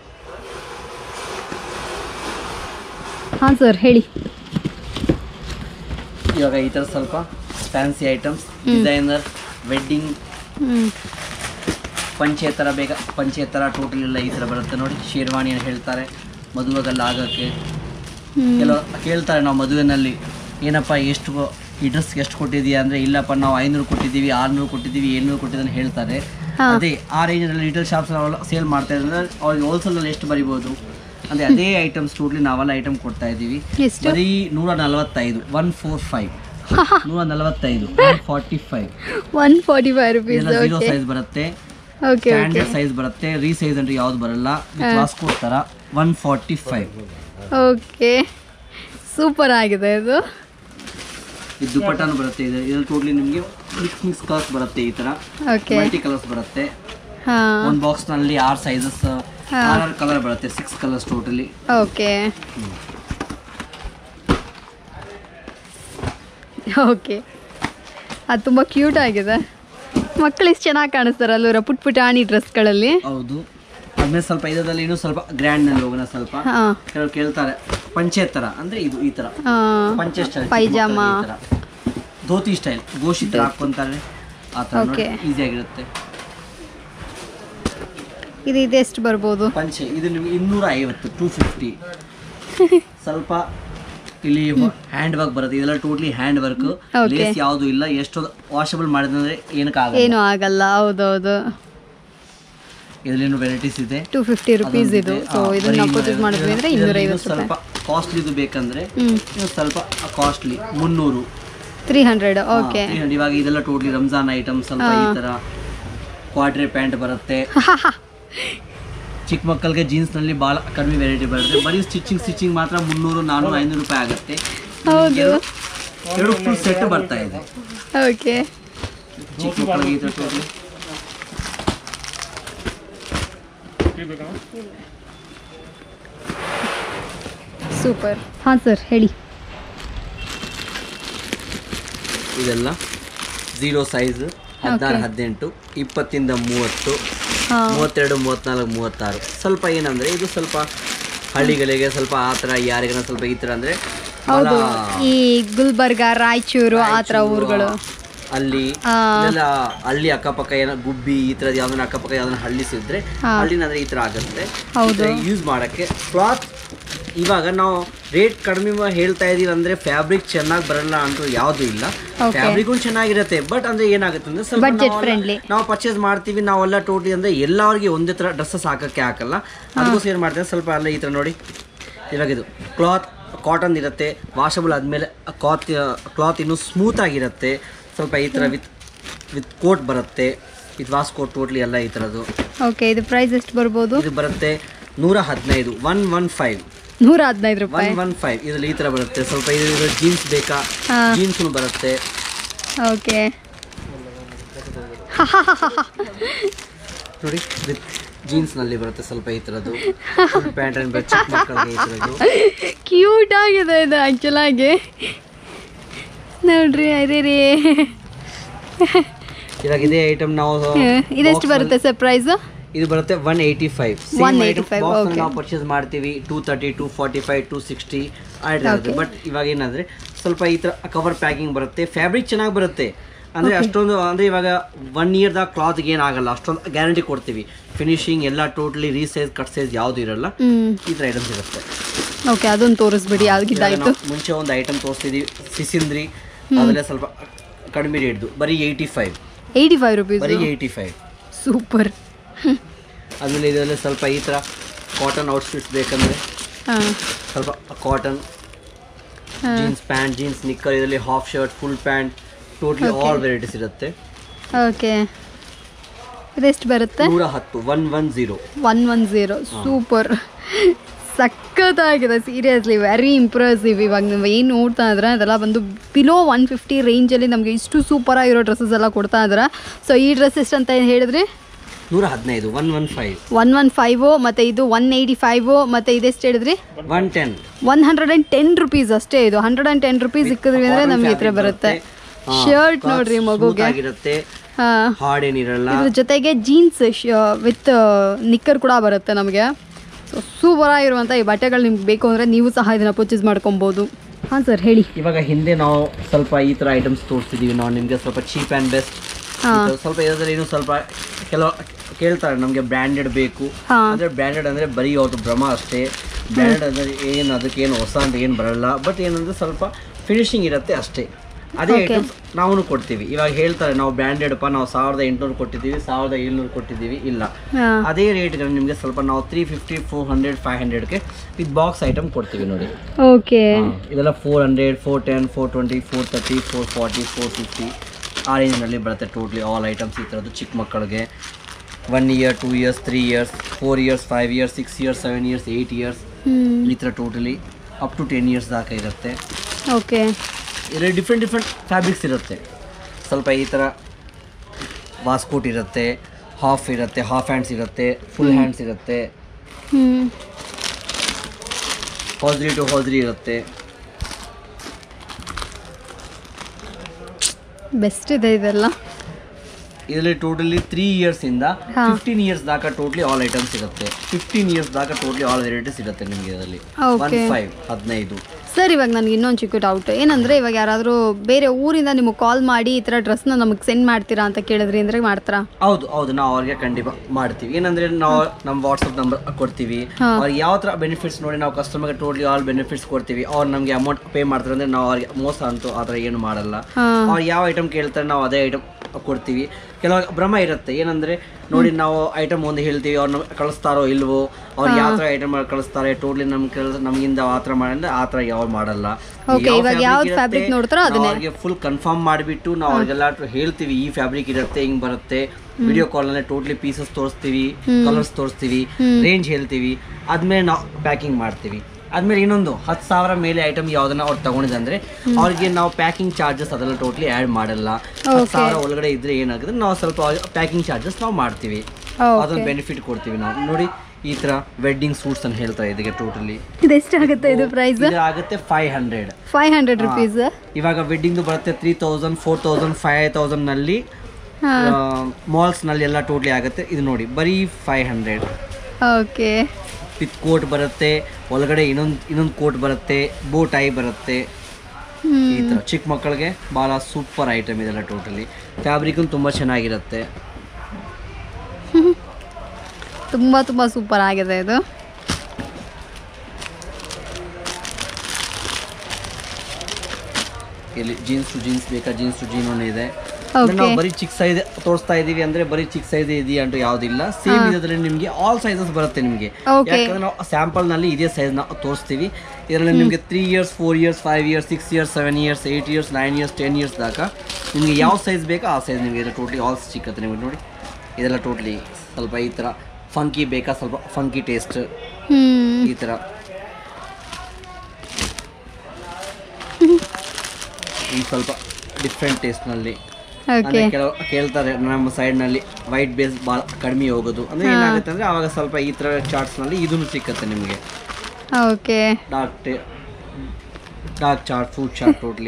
ಹಾಂ ಸರ್ ಹೇಳಿ ಇವಾಗ ಈ ಥರ ಸ್ವಲ್ಪ ಫ್ಯಾನ್ಸಿ ಐಟಮ್ಸ್ ಡಿಸೈನರ್ ವೆಡ್ಡಿಂಗ್ ಹ್ಞೂ ಪಂಚೆ ಥರ ಬೇಗ ಪಂಚೆ ಥರ ಟೋಟಲ್ ಎಲ್ಲ ಈ ಥರ ಬರುತ್ತೆ ನೋಡಿ ಶೇರ್ವಾಣಿ ಅಂತ ಹೇಳ್ತಾರೆ ಮದುವೆಗೆಲ್ಲ ಆಗೋಕ್ಕೆ ಕೆಲವು ಕೇಳ್ತಾರೆ ನಾವು ಮದುವೆನಲ್ಲಿ ಏನಪ್ಪ ಎಷ್ಟು ಈ ಡ್ರೆಸ್ಗೆ ಎಷ್ಟು ಕೊಟ್ಟಿದೀಯ ಅಂದರೆ ಇಲ್ಲಪ್ಪ ನಾವು ಐನೂರು ಕೊಟ್ಟಿದ್ದೀವಿ ಆರುನೂರು ಕೊಟ್ಟಿದ್ದೀವಿ ಏಳ್ನೂರು ಕೊಟ್ಟಿದ್ದೀವಿ ಅಂತ ಹೇಳ್ತಾರೆ ಅದೇ ಆ ರೇಂಜಲ್ಲಿ ರಿಟೇಲ್ ಶಾಪ್ಸ್ ಸೇಲ್ ಮಾಡ್ತಾ ಇದ್ರೆ ಅವ್ರಿಗೆ ಹೋಲ್ಸೇಲಲ್ಲಿ ಎಷ್ಟು ಬರಿಬೋದು ಅಂದರೆ ಅದೇ ಐಟಮ್ಸ್ ಟೋಟ್ಲಿ ನಾವೆಲ್ಲ ಐಟಮ್ ಕೊಡ್ತಾ ಇದ್ದೀವಿ ಎಷ್ಟು ಬರೀ ನೂರ ನಲವತ್ತೈದು ಒನ್ ಫೋರ್ ಫೈವ್ ನೂರ ನಲವತ್ತೈದು forty five one forty five rupees ಇದೆಲ್ಲ ಜೀರೋ ಓಕೆ ಸೈಜ್ ಬರುತ್ತೆ ಓಕೆ ಓಕೆ ಸ್ಟ್ಯಾಂಡರ್ಡ್ ಸೈಜ್ ಬರುತ್ತೆ ರೀ ಸೈಜ್ ಅಂದ್ರೆ ಯಾವ್ದು ಬರಲ್ಲ ವಾಸ್ಕೋಟ್ ಥರ one forty five okay super ಆಗಿದೆ ಇದು ಇದು ದುಪಟ್ಟಾನು ಬರುತ್ತೆ ಇದು ಇದ್ರಲ್ಲಿ ಟೋಟ್ಲಿ ನಿಮಗೆ ಮಿಕ್ಸ್ ಮಿಕ್ಸ್ ಕಲರ್ಸ್ ಬರುತ್ತೆ ಈ ತರ ಓಕೆ ಮಲ್ಟಿ ಕಲರ್ಸ್ ಬರುತ್ತೆ ಹಾಂ ಒಂದು ಬಾಕ್ಸ್ ನಲ್ಲಿ ಆರು ಸೈಜಸ್ ಆರು ಕಲರ್ ಬರುತ್ತೆ six colours totally okay okay ಅದು ತುಂಬ ಕ್ಯೂಟ್ ಆಗಿದೆ ಮಕ್ಕಳು ಎಷ್ಟು ಚೆನ್ನಾಗಿ ಕಾಣಿಸ್ತಾರಲ್ವರ ಪುಟ್ ಪುಟಾಣಿ ಡ್ರೆಸ್ಗಳಲ್ಲಿ ಹೌದು ಆದ್ಮೇಲೆ ಸ್ವಲ್ಪ ಇದರಲ್ಲಿ ಇನ್ನೂ ಸ್ವಲ್ಪ ಗ್ರ್ಯಾಂಡ್ ನಲ್ಲಿ ಹೋಗೋಣ ಸ್ವಲ್ಪ ಹಾಂ ಕೆಲವರು ಕೇಳ್ತಾರೆ ಪಂಚೆ ತರ ಅಂದ್ರೆ ಇದು ಈ ತರ ಹಾಂ ಪಂಚೆ ಸ್ಟೈಲ್ ಪೈಜಾಮ. ಧೋತಿ ಸ್ಟೈಲ್ ಗೋಶಿ ತರ ಹಾಕೊಂತಾರೆ ಆ ತರ Okay. ಈಸಿ ಆಗಿರುತ್ತೆ ಇದು ಇದೆಷ್ಟು ಬರ್ಬೋದು ಪಂಚೆ ಇದು ನಿಮಗೆ ಇನ್ನೂರ ಐವತ್ತು ಟೂ ಫಿಫ್ಟಿ ಸ್ವಲ್ಪ ಇಲ್ಲಿ ಹ್ಯಾಂಡ್ ವರ್ಕ್ ಬರುತ್ತೆ ಇದೆಲ್ಲ totally hand work Okay. Lace ಯಾವುದು ಇಲ್ಲ ಎಷ್ಟು ವಾಷಬಲ್ ಮಾಡಿದ್ರೆ ಏನಕ್ಕಾಗಲ್ಲ ಏನೂ ಆಗಲ್ಲ ಹೌದೌದು ಇದರಲ್ಲಿ ವೆರೈಟೀಸ್ ಇದೆ ಟೂ ಫಿಫ್ಟಿ ರುಪೀಸ್ ಇದು ಸೊ ಇದನ್ನ ನಾವು ಪರ್ಚೇಸ್ ಮಾಡಿದ್ವಿ ಅಂದರೆ ಇದರಲ್ಲಿ ಇನ್ನೂರೈವತ್ತು ಇನ್ನೂ ರೂಪಾಯಿ ಸ್ವಲ್ಪ ಕಾಸ್ಟ್ಲಿದು ಬೇಕಂದ್ರೆ ಹ್ಞೂ ಇನ್ನು ಸ್ವಲ್ಪ ಕಾಸ್ಟ್ಲಿ ಮುನ್ನೂರು ತ್ರೀ ಹಂಡ್ರೆಡ್ ಓಕೆ ಹಾ, ಇವಾಗ ಇದೆಲ್ಲ ಟೋಟ್ಲಿ ರಂಜಾನ್ ಐಟಮ್ ಸ್ವಲ್ಪ ಈ ತರ ಕ್ವಾಡ್ರೆ ಪ್ಯಾಂಟ್ ಬರುತ್ತೆ ಚಿಕ್ಕ ಮಕ್ಕಳಿಗೆ ಜೀನ್ಸ್ ನಲ್ಲಿ ಬಹಳ ಕಡಿಮೆ ವೆರೈಟಿ ಬರುತ್ತೆ ಬರೀ ಸ್ಟಿಚಿಂಗ್ ಸ್ಟಿಚಿಂಗ್ ಮಾತ್ರ ಮುನ್ನೂರು ನಾನ್ನೂರು ಐನೂರು ರೂಪಾಯಿ ಆಗುತ್ತೆ ಹೌದು ಎರಡು- ಎರಡು ಫುಲ್ ಸೆಟ್ ಬರ್ತಾ ಇದೆ ಓಕೆ ಚಿಕ್ಕ ಮಕ್ಕಳಿಗೆ ಈ ತರ ಟೋಟ್ಲಿ ಸೂಪರ್ ಹಾಂ ಸರ್ ಹೇಳಿ ಇದೆಲ್ಲ ಝೀರೋ ಸೈಜ್ ಹದಿನಾರು ಹದಿನೆಂಟು ಇಪ್ಪತ್ತಿಂದ ಮೂವತ್ತು ಹಾಂ ಮೂವತ್ತೆರಡು ಮೂವತ್ನಾಲ್ಕು ಮೂವತ್ತಾರು ಸ್ವಲ್ಪ ಏನಂದರೆ ಇದು ಸ್ವಲ್ಪ ಹಳ್ಳಿಗಳಿಗೆ ಸ್ವಲ್ಪ ಆ ಥರ ಯಾರಿಗಾನ ಸ್ವಲ್ಪ ಈ ಥರ ಅಂದರೆ ಹೌದು ಈ ಗುಲ್ಬರ್ಗ ರಾಯಚೂರು ಆ ಥರ ಊರುಗಳು ಅಲ್ಲಿ ಇದೆಲ್ಲ ಹಳ್ಳಿ ಅಕ್ಕಪಕ್ಕ ಏನೋ ಗುಬ್ಬಿ ಈ ಥರದ್ದು ಯಾವ್ದನ್ನ ಅಕ್ಕಪಕ್ಕ ಯಾವ್ದನ್ನ ಹಳ್ಳಿ ಸಿದ್ರೆ ಹಳ್ಳಿನಂದ್ರೆ ಈ ಥರ ಆಗುತ್ತೆ ಹೌದು ಯೂಸ್ ಮಾಡಕ್ಕೆ ಕ್ಲಾತ್ ಇವಾಗ ನಾವು ರೇಟ್ ಕಡಿಮೆ ಮಾ- ಹೇಳ್ತಾ ಇದೀವಿ ಅಂದ್ರೆ ಫ್ಯಾಬ್ರಿಕ್ ಚೆನ್ನಾಗಿ ಬರಲ್ಲ ಅಂತ ಯಾವ್ದು ಇಲ್ಲ ಫ್ಯಾಬ್ರಿಕ್ ಚೆನ್ನಾಗಿರುತ್ತೆ ಬಟ್ ಅಂದ್ರೆ ಏನಾಗುತ್ತೆ ಅಂದ್ರೆ ಸ್ವಲ್ಪ Budget ನಾವೆಲ್ಲ- friendly. ನಾವು ಪರ್ಚೇಸ್ ಮಾಡ್ತೀವಿ ನಾವೆಲ್ಲ ಟೋಟಿ ಅಂದ್ರೆ ಎಲ್ಲರಿಗೆ ಒಂದೇ ತರ ಡ್ರೆಸ್ಸಸ್ ಹಾಕಕ್ಕೆ ಹಾಕಲ್ಲ ಅದಕ್ಕೋಸ್ಕರ ಏನ್ ಮಾಡ್ತೀವಿ ಸ್ವಲ್ಪ ಅಲ್ಲ ಈ ತರ ನೋಡಿ ಇವಾಗ ಇದು ಕ್ಲಾತ್ ಕಾಟನ್ ಇರುತ್ತೆ ವಾಷಬಲ್ ಆದ್ಮೇಲೆ ಕ್ಲಾತ್ ಕ್ಲಾತ್ ಇನ್ನು ಸ್ಮೂತ್ ಆಗಿರುತ್ತೆ ಸ್ವಲ್ಪ ಈ ತರ ವಿತ್ ವಿತ್ ಕೋಟ್ ಬರುತ್ತೆ ಇದು ವಾಸ್ ಕೋಟ್ ಟೋಟ್ಲಿ ಎಲ್ಲ ಈ ತರದ್ದು ಓಕೆ ಇದು ಪ್ರೈಸ್ ಎಷ್ಟು ಬರ್ಬೋದು ಇದು ಬರುತ್ತೆ ನೂರ ಹದಿನೈದು ಒನ್ ಒನ್ ಫೈವ್ ನೂರ ಹದಿನೈದು ರೂಪಾಯಿ ಒನ್ ಒನ್ ಫೈವ್ ಇದ್ರಲ್ಲಿ ಈ ತರ ಬರುತ್ತೆ ಸ್ವಲ್ಪ ಇದು ಜೀನ್ಸ್ ಬೇಕಾ ಹಾ. ಜೀನ್ಸ್ ಬರುತ್ತೆ ಓಕೆ ನೋಡಿ ವಿತ್ ಜೀನ್ಸ್ ನಲ್ಲಿ ಬರುತ್ತೆ ಸ್ವಲ್ಪ ಈ ತರದ್ದು ಪ್ಯಾಂಟ್ ಅಂಡ್ ಚಿಕ್ಕ ಮಕ್ಕಳಿಗೆ ಈ ತರದ್ದು ಕ್ಯೂಟ್ ಆಗಿದೆ ಇದು ಆ್ಯಕ್ಚುಲ್ ಆಗಿ ನೋಡ್ರಿ ಅದೇ ರೀ ಇವಾಗ ಇದೇ ಐಟಮ್ ನಾವು ಇದೆಷ್ಟು ಬರುತ್ತೆ ಸರ್ ಪ್ರೈಸ್ ಇದು ಬರುತ್ತೆ ಒನ್ ಏಯ್ಟಿ ಫೈವ್ 185, okay. ನಾವು ಪರ್ಚೇಸ್ ಮಾಡ್ತೀವಿ two thirty two forty five two sixty but ಇವಾಗ ಏನಂದ್ರೆ ಸ್ವಲ್ಪ ಈ ತರ ಕವರ್ ಪ್ಯಾಕಿಂಗ್ ಬರುತ್ತೆ ಫ್ಯಾಬ್ರಿಕ್ ಚೆನ್ನಾಗಿ ಬರುತ್ತೆ ಅಂದ್ರೆ ಅಷ್ಟೊಂದು ಅಂದ್ರೆ ಇವಾಗ ಒನ್ ಇಯರ್ದಾಗ ಕ್ಲಾತ್ಗೆ ಏನಾಗಲ್ಲ ಅಷ್ಟೊಂದು ಗ್ಯಾರಂಟಿ ಕೊಡ್ತೀವಿ ಫಿನಿಶಿಂಗ್ ಎಲ್ಲ ಟೋಟಲಿ ರೀಸೈಜ್ ಕಟ್ ಸೈಜ್ ಯಾವ್ದು ಇರಲ್ಲ ಹ್ಮ್ ಈ ತರ ಐಟಮ್ಸ್ ಇರುತ್ತೆ ಓಕೆ ಅದೊಂದು ತೋರಿಸ್ಬಿಡಿ ಇವಾಗ ಆಗಿದ್ದಾಯ್ತು ನಾವು ಮುಂಚೆ ಒಂದು ಐಟಮ್ ತೋರಿಸ್ತಿದೀವಿ ಸಿಸಿಂದ್ರಿ ಅದೆಲ್ಲ ಸ್ವಲ್ಪ ಕಡಿಮೆ ರೇಟ್ದು ಬರೀ eighty five eighty five rupees ಬರೀ ಏಯ್ಟಿ ಫೈವ್ ಸೂಪರ್ ಆಮೇಲೆ ಇದರಲ್ಲಿ ಸ್ವಲ್ಪ ಈ ಥರ ಕಾಟನ್ ಔಟ್ಫಿಟ್ಸ್ ಬೇಕಂದ್ರೆ ಹಾಂ ಸ್ವಲ್ಪ cotton jeans pant jeans knicker ಇದರಲ್ಲಿ half shirt full pant totally all varieties ಇರುತ್ತೆ ಓಕೆ ಇದೆಷ್ಟು ಬರುತ್ತೆ ನೂರ ಹತ್ತು one one zero one one zero super ಸಖತ್ತಾಗಿದೆ ಸೀರಿಯಸ್ಲಿ ವೆರಿ ಇಂಪ್ರೆಸಿವ್ ಇವಾಗ ನೀವು ಏನು ನೋಡ್ತಾ ಇದ್ರೆ ಅದೆಲ್ಲ ಬಂದು ಬಿಲೋ ಒನ್ ಫಿಫ್ಟಿ ರೇಂಜಲ್ಲಿ ನಮಗೆ ಇಷ್ಟು ಸೂಪರ್ ಆಗಿರೋ ಡ್ರೆಸ್ಸಸ್ ಎಲ್ಲ ಕೊಡ್ತಾ ಇದ್ದಾರೆ ಸೊ ಈ ಡ್ರೆಸ್ ಎಷ್ಟು ಅಂತ ಹೇಳಿದ್ರಿ ನೂರ ಹದಿನೈದು one one five one one five ಮತ್ತು ಇದು ಒನ್ ಏಯ್ಟಿ ಫೈವು ಮತ್ತು ಇದೆಷ್ಟು ಹೇಳಿದ್ರಿ one ten one hundred and ten rupees ಅಷ್ಟೇ ಇದು ಹಂಡ್ರೆಡ್ ಆ್ಯಂಡ್ ಟೆನ್ ರುಪೀಸ್ ಸಿಕ್ಕಿದ್ವಿ ಅಂದರೆ ನಮಗೆ ಈ ಥರ ಬರುತ್ತೆ ಶರ್ಟ್ ನೋಡ್ರಿ ಮಗುಗೆ ಆಗಿರುತ್ತೆ ಹಾಂ ಹಾರ್ಡ್ ಏನಿರಲ್ಲ ಇದ್ರ ಜೊತೆಗೆ ಜೀನ್ಸ್ ವಿತ್ ನಿಕ್ಕರ್ ಕೂಡ ಬರುತ್ತೆ ನಮಗೆ ಸೊ ಸೂಪರ್ ಆಗಿರುವಂಥ ಈ ಬಟ್ಟೆಗಳು ನಿಮ್ಗೆ ಬೇಕು ಅಂದರೆ ನೀವು ಸಹ ಇದನ್ನು ಪರ್ಚೇಸ್ ಮಾಡ್ಕೊಬೋದು ಹಾಂ ಸರ್ ಹೇಳಿ ಇವಾಗ ಹಿಂದೆ ನಾವು ಸ್ವಲ್ಪ ಈ ತರ ಐಟಮ್ಸ್ ತೋರಿಸ್ತಿದೀವಿ ನಾವು ನಿಮಗೆ ಸ್ವಲ್ಪ ಚೀಪ್ ಆ್ಯಂಡ್ ಬೆಸ್ಟ್ ಸ್ವಲ್ಪ ಇರೋದ್ರಲ್ಲಿ ಏನು ಸ್ವಲ್ಪ ಕೆಲವು ಕೇಳ್ತಾರೆ ನಮಗೆ ಬ್ರ್ಯಾಂಡೆಡ್ ಬೇಕು ಹಾ. ಅಂದ್ರೆ ಬ್ರ್ಯಾಂಡೆಡ್ ಅಂದ್ರೆ ಬರೀ ಅವ್ರದ್ದು ಭ್ರಮ ಅಷ್ಟೇ ಬ್ರ್ಯಾಂಡೆಡ್ ಅಂದ್ರೆ ಏನು ಅದಕ್ಕೆ ಏನು ಹೊಸ ಅಂತ ಏನು ಬರಲ್ಲ ಬಟ್ ಏನಂದ್ರೆ ಸ್ವಲ್ಪ ಫಿನಿಶಿಂಗ್ ಇರುತ್ತೆ ಅಷ್ಟೇ ಅದೇ ಐಟಮ್ಸ್ ನಾವು ಕೊಡ್ತೀವಿ ಇವಾಗ ಹೇಳ್ತಾರೆ ನಾವು ಬ್ರ್ಯಾಂಡೆಡ್ ಪಾ ನಾವು ಸಾವಿರದ ಎಂಟುನೂರು ಕೊಟ್ಟಿದ್ದೀವಿ ಸಾವಿರದ ಏಳ್ನೂರು ಕೊಟ್ಟಿದ್ದೀವಿ ಇಲ್ಲ ಹಾಂ ಅದೇ ರೇಟ್ಗಳು ನಿಮಗೆ ಸ್ವಲ್ಪ ನಾವು three fifty four hundred five ಹಂಡ್ರೆಡ್ಗೆ ವಿತ್ ಬಾಕ್ಸ್ ಐಟಮ್ ಕೊಡ್ತೀವಿ ನೋಡಿ ಓಕೆ ಹಾ, ಇದೆಲ್ಲ four hundred four ten four twenty four thirty four forty four fifty ಆ ರೇಂಜ್ನಲ್ಲಿ ಬರುತ್ತೆ ಟೋಟ್ಲಿ ಆಲ್ ಐಟಮ್ಸ್ ಈ ಥರದ್ದು ಚಿಕ್ಕ ಮಕ್ಕಳಿಗೆ one year two years three years four years five years six years seven years eight years ಈ ಥರ totally up to ten years ದಾಕ ಇರುತ್ತೆ ಓಕೆ ಇದರಲ್ಲಿ ಡಿಫ್ರೆಂಟ್ ಡಿಫ್ರೆಂಟ್ ಫ್ಯಾಬ್ರಿಕ್ಸ್ ಇರುತ್ತೆ ಸ್ವಲ್ಪ ಈ ಥರ ವಾಸ್ಕೋಟ್ ಇರುತ್ತೆ ಹಾಫ್ ಇರುತ್ತೆ ಹಾಫ್ ಹ್ಯಾಂಡ್ಸ್ ಇರುತ್ತೆ ಫುಲ್ ಹ್ಯಾಂಡ್ಸ್ ಇರುತ್ತೆ ಹ್ಞೂ ಹೋದ್ರಿ ಟು ಹೋದ್ರಿ ಇರುತ್ತೆ ಬೆಸ್ಟ್ ಇದೆ ಇದೆಲ್ಲ ಇದರಲ್ಲಿ ಟೋಟಲಿ ತ್ರೀ ಇಯರ್ಸ್ ಇಂದ ಹಾ. ಫಿಫ್ಟೀನ್ ಇಯರ್ಸ್ ದಾಕ ಟೋಟ್ಲಿ ಆಲ್ ಐಟಮ್ಸ್ ಇರುತ್ತೆ ಫಿಫ್ಟೀನ್ ಇಯರ್ಸ್ ದಾಕ ಟೋಟ್ಲಿ ಆಲ್ ವೆರೈಟೀಸ್ ಇರುತ್ತೆ ನಿಮಗೆ ಇದರಲ್ಲಿ ಒನ್ Okay. ಫೈವ್ ಹದಿನೈದು ಸರ್ ಇವಾಗ ನನಗೆ ಇನ್ನೊಂದು ಚಿಕ್ಕ ಡೌಟ್ ಏನಂದರೆ ಇವಾಗ ಯಾರಾದರೂ ಬೇರೆ ಊರಿಂದ ನಿಮಗೆ ಕಾಲ್ ಮಾಡಿ ಈ ಥರ ಡ್ರೆಸ್ನ ನಮಗೆ ಸೆಂಡ್ ಮಾಡ್ತೀರಾ ಅಂತ ಕೇಳಿದ್ರಿ ಅಂದರೆ ಮಾಡ್ತೀರಾ ಹೌದು ಹೌದು ನಾವು ಅವ್ರಿಗೆ ಖಂಡಿತ ಮಾಡ್ತೀವಿ ಏನಂದ್ರೆ ನಾವು ನಮ್ಮ ವಾಟ್ಸಪ್ ನಂಬರ್ ಕೊಡ್ತೀವಿ ಅವ್ರಿಗೆ ಯಾವ ಥರ ಬೆನಿಫಿಟ್ಸ್ ನೋಡಿ ನಾವು ಕಸ್ಟಮರ್ಗೆ ಟೋಟ್ಲಿ ಆಲ್ ಬೆನಿಫಿಟ್ಸ್ ಕೊಡ್ತೀವಿ ಅವ್ರು ನಮಗೆ ಅಮೌಂಟ್ ಪೇ ಮಾಡ್ತಾರೆ ಅಂದ್ರೆ ನಾವು ಅವ್ರಿಗೆ ಮೋಸ ಅಂತೂ ಆ ಥರ ಏನು ಮಾಡಲ್ಲ ಅವ್ರು ಯಾವ ಐಟಮ್ ಕೇಳ್ತಾರೆ ನಾವು ಅದೇ ಐಟಮ್ ಕೊಡ್ತೀವಿ ಕೆಲವು ಭ್ರಮ ಇರುತ್ತೆ ಏನಂದ್ರೆ ನೋಡಿ ನಾವು ಐಟಮ್ ಒಂದು ಹೇಳ್ತೀವಿ ಅವ್ರು ನಮ್ಗೆ ಕಳಿಸ್ತಾರೋ ಇಲ್ವೋ ಅವ್ರು ಯಾವ ಥರ ಐಟಮ್ ಕಳಿಸ್ತಾರೆ ಟೋಟ್ಲಿ ನಮ್ ಕೇಳ ನಮಗಿಂದ ಆ ಥರ ಮಾಡಿದ್ರೆ ಆ ಥರ ಯಾವ ಮಾಡಲ್ಲ Okay, ಇವಾಗ ಯಾವ್ದ್ fabric ನೋಡ್ತಾರೋ ಅದನ್ನೇ. ಅವ್ರಿಗೆ ಫುಲ್ ಕನ್ಫರ್ಮ್ ಮಾಡಿಬಿಟ್ಟು ನಾವು ಅವ್ರಿಗೆಲ್ಲ ಹೇಳ್ತೀವಿ ಈ ಫ್ಯಾಬ್ರಿಕ್ ಇರುತ್ತೆ ಹಿಂಗ್ ಬರುತ್ತೆ ವಿಡಿಯೋ ಕಾಲ್ ನಲ್ಲಿ ಟೋಟ್ಲಿ ಪೀಸಸ್ ತೋರಿಸ್ತೀವಿ ಕಲರ್ಸ್ ತೋರಿಸ್ತೀವಿ ರೇಂಜ್ ಹೇಳ್ತೀವಿ ಆದ್ಮೇಲೆ ನಾವು ಪ್ಯಾಕಿಂಗ್ ಮಾಡ್ತೀವಿ ಆದ್ಮೇಲೆ ಇನ್ನೊಂದು ಹತ್ತು ಸಾವಿರ ಮೇಲೆ ಐಟಮ್ ಯಾವ್ದನ್ನ ಅವ್ರು ತಗೊಂಡಿದಂದ್ರೆ ಅವ್ರಿಗೆ ನಾವು ಪ್ಯಾಕಿಂಗ್ ಚಾರ್ಜಸ್ ಅದೆಲ್ಲ ಟೋಟ್ಲಿ ಆ್ಯಡ್ ಮಾಡಲ್ಲ ಹತ್ತು ಸಾವಿರ ಒಳಗಡೆ ಇದ್ರೆ ಏನಾಗುತ್ತೆ ನಾವು ಸ್ವಲ್ಪ ಪ್ಯಾಕಿಂಗ್ ಚಾರ್ಜಸ್ ನಾವು ಮಾಡ್ತೀವಿ ಅದೊಂದು ಬೆನಿಫಿಟ್ ಕೊಡ್ತೀವಿ ನಾವು ನೋಡಿ ಈ ತರ ವೆಡ್ಡಿಂಗ್ ಸೂಟ್ಸ್ ಅಂತ ಹೇಳ್ತಾರೆ ಇದಕ್ಕೆ ಟೋಟಲಿ ಇದೆಷ್ಟಾಗುತ್ತೆ ಇದು ಪ್ರೈಸ್ ಇದು ಆಗುತ್ತೆ five hundred five hundred rupees ಇವಾಗ ವೆಡ್ಡಿಂಗ್ ಬರುತ್ತೆ three thousand four thousand five thousand ನಲ್ಲಿ ಮಾಲ್ಸ್ ನಲ್ಲಿ ಎಲ್ಲ ಟೋಟ್ಲಿ ಆಗುತ್ತೆ ಇದು ನೋಡಿ ಬರೀ five hundred okay with coat ಬರುತ್ತೆ ಒಳಗಡೆ ಇನ್ನೊಂದು ಇನ್ನೊಂದು ಕೋಟ್ ಬರುತ್ತೆ ಬೋ ಟೈ ಬರುತ್ತೆ ಈ ಥರ ಚಿಕ್ಕ ಮಕ್ಕಳಿಗೆ ಭಾಳ ಸೂಪರ್ ಐಟಮ್ ಇದೆಲ್ಲ ಟೋಟಲಿ ಫ್ಯಾಬ್ರಿಕ್ಕು ತುಂಬ ಚೆನ್ನಾಗಿರುತ್ತೆ ತುಂಬ ತುಂಬ ಸೂಪರ್ ಆಗಿದೆ ಇದು ಇಲ್ಲಿ ಜೀನ್ಸ್ ಟು ಜೀನ್ಸ್ ಬೇಕಾ ಜೀನ್ಸ್ ಟು ಜೀನ್ ಇದೆ ಅಂದ್ರೆ ನಾವು ಬರೀ ಚಿಕ್ಕ ಸೈಜ್ ತೋರಿಸ್ತಾ ಇದೀವಿ ಅಂದ್ರೆ ಬರೀ ಚಿಕ್ಕ ಸೈಜ್ ಇದೆಯಾ ಅಂತ ಯಾವ್ದಿಲ್ಲ ಸೇಮ್ ಇದ್ರಲ್ಲಿ ನಿಮಗೆ ಆಲ್ ಸೈಜಸ್ ಬರುತ್ತೆ ನಿಮಗೆ Okay. ಯಾಕಂದ್ರೆ ನಾವು ಸ್ಯಾಂಪಲ್ ನಲ್ಲಿ ಇದೇ ಸೈಜ್ ನ ತೋರಿಸ್ತೀವಿ ಇದರಲ್ಲಿ ನಿಮಗೆ three years four years five years six years seven years eight years nine years ten years ದಾకా ನಿಮಗೆ ಯಾವ ಸೈಜ್ ಬೇಕೋ ಆ ಸೈಜ್ ನಿಮಗೆ ಟೋಟ್ಲಿ ಆಲ್ ಸಿಕ್ಕತ್ತೆ ನಿಮಗೆ ನೋಡಿ ಇದೆಲ್ಲ ಟೋಟ್ಲಿ ಸ್ವಲ್ಪ ಈ ಥರ ಫಂಕಿ ಬೇಕಾ ಸ್ವಲ್ಪ ಫಂಕಿ ಟೇಸ್ಟ್ ಹ್ಮ್ ಈ ಥರ ಈ ಸ್ವಲ್ಪ ಡಿಫ್ರೆಂಟ್ ಟೇಸ್ಟ್ನಲ್ಲಿ ಓಕೆ ಅಂದ್ರೆ ಕೆಲವು ಕೇಳ್ತಾರೆ ನಮ್ಮ ಸೈಡ್ ನಲ್ಲಿ ವೈಟ್ ಬೇಸ್ ಭಾಳ ಕಡಿಮೆ ಹೋಗೋದು ಅಂದ್ರೆ ಏನಾಗುತ್ತೆ ಅಂದ್ರೆ ಅವಾಗ ಸ್ವಲ್ಪ ಈ ತರ ಚಾರ್ಟ್ಸ್ ನಲ್ಲಿ ಇದನ್ನು ಸಿಕ್ಕತ್ತೆ ನಿಮಗೆ okay dark dark chart fruit chart totally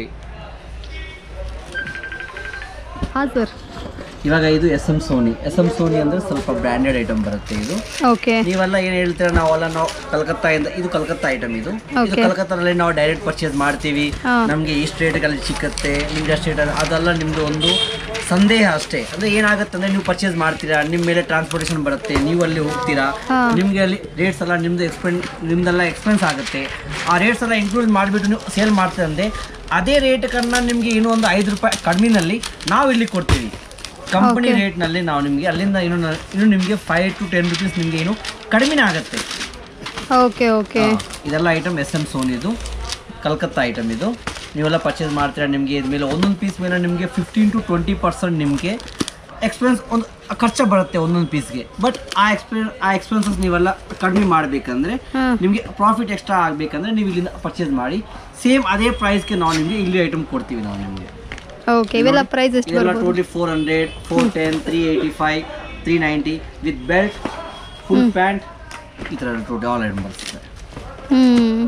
ಹಾಂ ಸರ್ ಇವಾಗ ಇದು S M Sony S M Sony ಅಂದ್ರೆ ಸ್ವಲ್ಪ ಬ್ರ್ಯಾಂಡೆಡ್ ಐಟಮ್ ಬರುತ್ತೆ ಇದು ಓಕೆ ನೀವೆಲ್ಲ ಏನ್ ಹೇಳ್ತೀರಾ ನಾವೆಲ್ಲ ನಾವು ಕಲ್ಕತ್ತಾಯಿಂದ ಇದು ಕಲ್ಕತ್ತಾ ಐಟಮ್ ಇದು ಇದು Okay. ಕಲ್ಕತ್ತಾದಲ್ಲಿ ನಾವು ಡೈರೆಕ್ಟ್ ಪರ್ಚೇಸ್ ಮಾಡ್ತೀವಿ ಹಾ. ನಮಗೆ ಇಷ್ಟು ರೇಟ್ಗಳಲ್ಲಿ ಸಿಕ್ಕತ್ತೆ ನಿಮ್ಗೆ ಅಷ್ಟು ರೇಟ್ ಅದೆಲ್ಲ ನಿಮ್ದು ಒಂದು ಸಂದೇಹ ಅಷ್ಟೇ ಅಂದ್ರೆ ಏನಾಗುತ್ತೆ ಅಂದ್ರೆ ನೀವು ಪರ್ಚೇಸ್ ಮಾಡ್ತೀರಾ ನಿಮ್ಮ ಮೇಲೆ ಟ್ರಾನ್ಸ್ಪೋರ್ಟೇಷನ್ ಬರುತ್ತೆ ನೀವು ಅಲ್ಲಿ ಹೋಗ್ತೀರಾ ಹಾ. ನಿಮ್ಗೆ ಅಲ್ಲಿ ರೇಟ್ಸ್ ಎಲ್ಲ ನಿಮ್ದು ಎಕ್ಸ್ಪೆನ್ ನಿಮ್ದೆಲ್ಲ ಎಕ್ಸ್ಪೆನ್ಸ್ ಆಗುತ್ತೆ ಆ ರೇಟ್ಸ್ ಎಲ್ಲ ಇನ್ಕ್ಲೂಡ್ ಮಾಡಿಬಿಟ್ಟು ನೀವು ಸೇಲ್ ಮಾಡ್ತೀರಂದ್ರೆ ಅದೇ ರೇಟ್ಕನ್ನ ನಿಮಗೆ ಇನ್ನೂ ಒಂದು ಐದು ರೂಪಾಯಿ ಕಡಿಮೆನಲ್ಲಿ ನಾವು ಇಲ್ಲಿ ಕೊಡ್ತೀವಿ ಕಂಪನಿ ರೇಟ್ನಲ್ಲಿ ನಾವು ನಿಮಗೆ ಅಲ್ಲಿಂದ ಇನ್ನು ನ- ಇನ್ನು ನಿಮಗೆ ಫೈವ್ ಟು ಟೆನ್ ರುಪೀಸ್ ನಿಮಗೆ ಏನು ಕಡಿಮೆನೇ ಆಗುತ್ತೆ ಓಕೆ ಓಕೆ ಹಾ, ಇದೆಲ್ಲ ಐಟಮ್ ಎಸ್ ಎಮ್ ಸೋನಿದು ಕಲ್ಕತ್ತಾ ಐಟಮ್ ಇದು ನೀವೆಲ್ಲ ಪರ್ಚೇಸ್ ಮಾಡ್ತೀರಾ ನಿಮಗೆ ಇದ್ಮೇಲೆ ಒಂದೊಂದು ಪೀಸ್ ಮೇಲೆ ನಿಮಗೆ ಫಿಫ್ಟೀನ್ ಟು ಟ್ವೆಂಟಿ ಪರ್ಸೆಂಟ್ ನಿಮಗೆ ಎಕ್ಸ್ಪೆನ್ಸ್ ಒಂದು ಖರ್ಚು ಬರುತ್ತೆ ಒಂದೊಂದು ಪೀಸ್ಗೆ ಬಟ್ ಆ ಎಕ್ಸ್ಪೆನ್ ಆ ಎಕ್ಸ್ಪೆನ್ಸಸ್ ನೀವೆಲ್ಲ ಕಡಿಮೆ ಮಾಡಬೇಕಂದ್ರೆ ಹ್ಮ್. ನಿಮಗೆ ಪ್ರಾಫಿಟ್ ಎಕ್ಸ್ಟ್ರಾ ಆಗಬೇಕಂದ್ರೆ ನೀವು ಇಲ್ಲಿಂದ ಪರ್ಚೇಸ್ ಮಾಡಿ ಸೇಮ್ ಅದೇ ಪ್ರೈಸ್ಗೆ ನಾವು ನಿಮಗೆ ಇಲ್ಲಿ ಐಟಮ್ ಕೊಡ್ತೀವಿ ನಾವು ನಿಮಗೆ ಓಕೆ ಇವೆಲ್ಲ ಪ್ರೈಸ್ ಎಷ್ಟು ಇದೆಲ್ಲ ಬರ್ಬೋದು totally four hundred four ten three eighty five three ninety with belt full pant ಈ ಥರ ಟೋಟಲ್ ಆಲ್ ಐಟಮ್ ಬರ್ತದೆ ಹ್ಮ್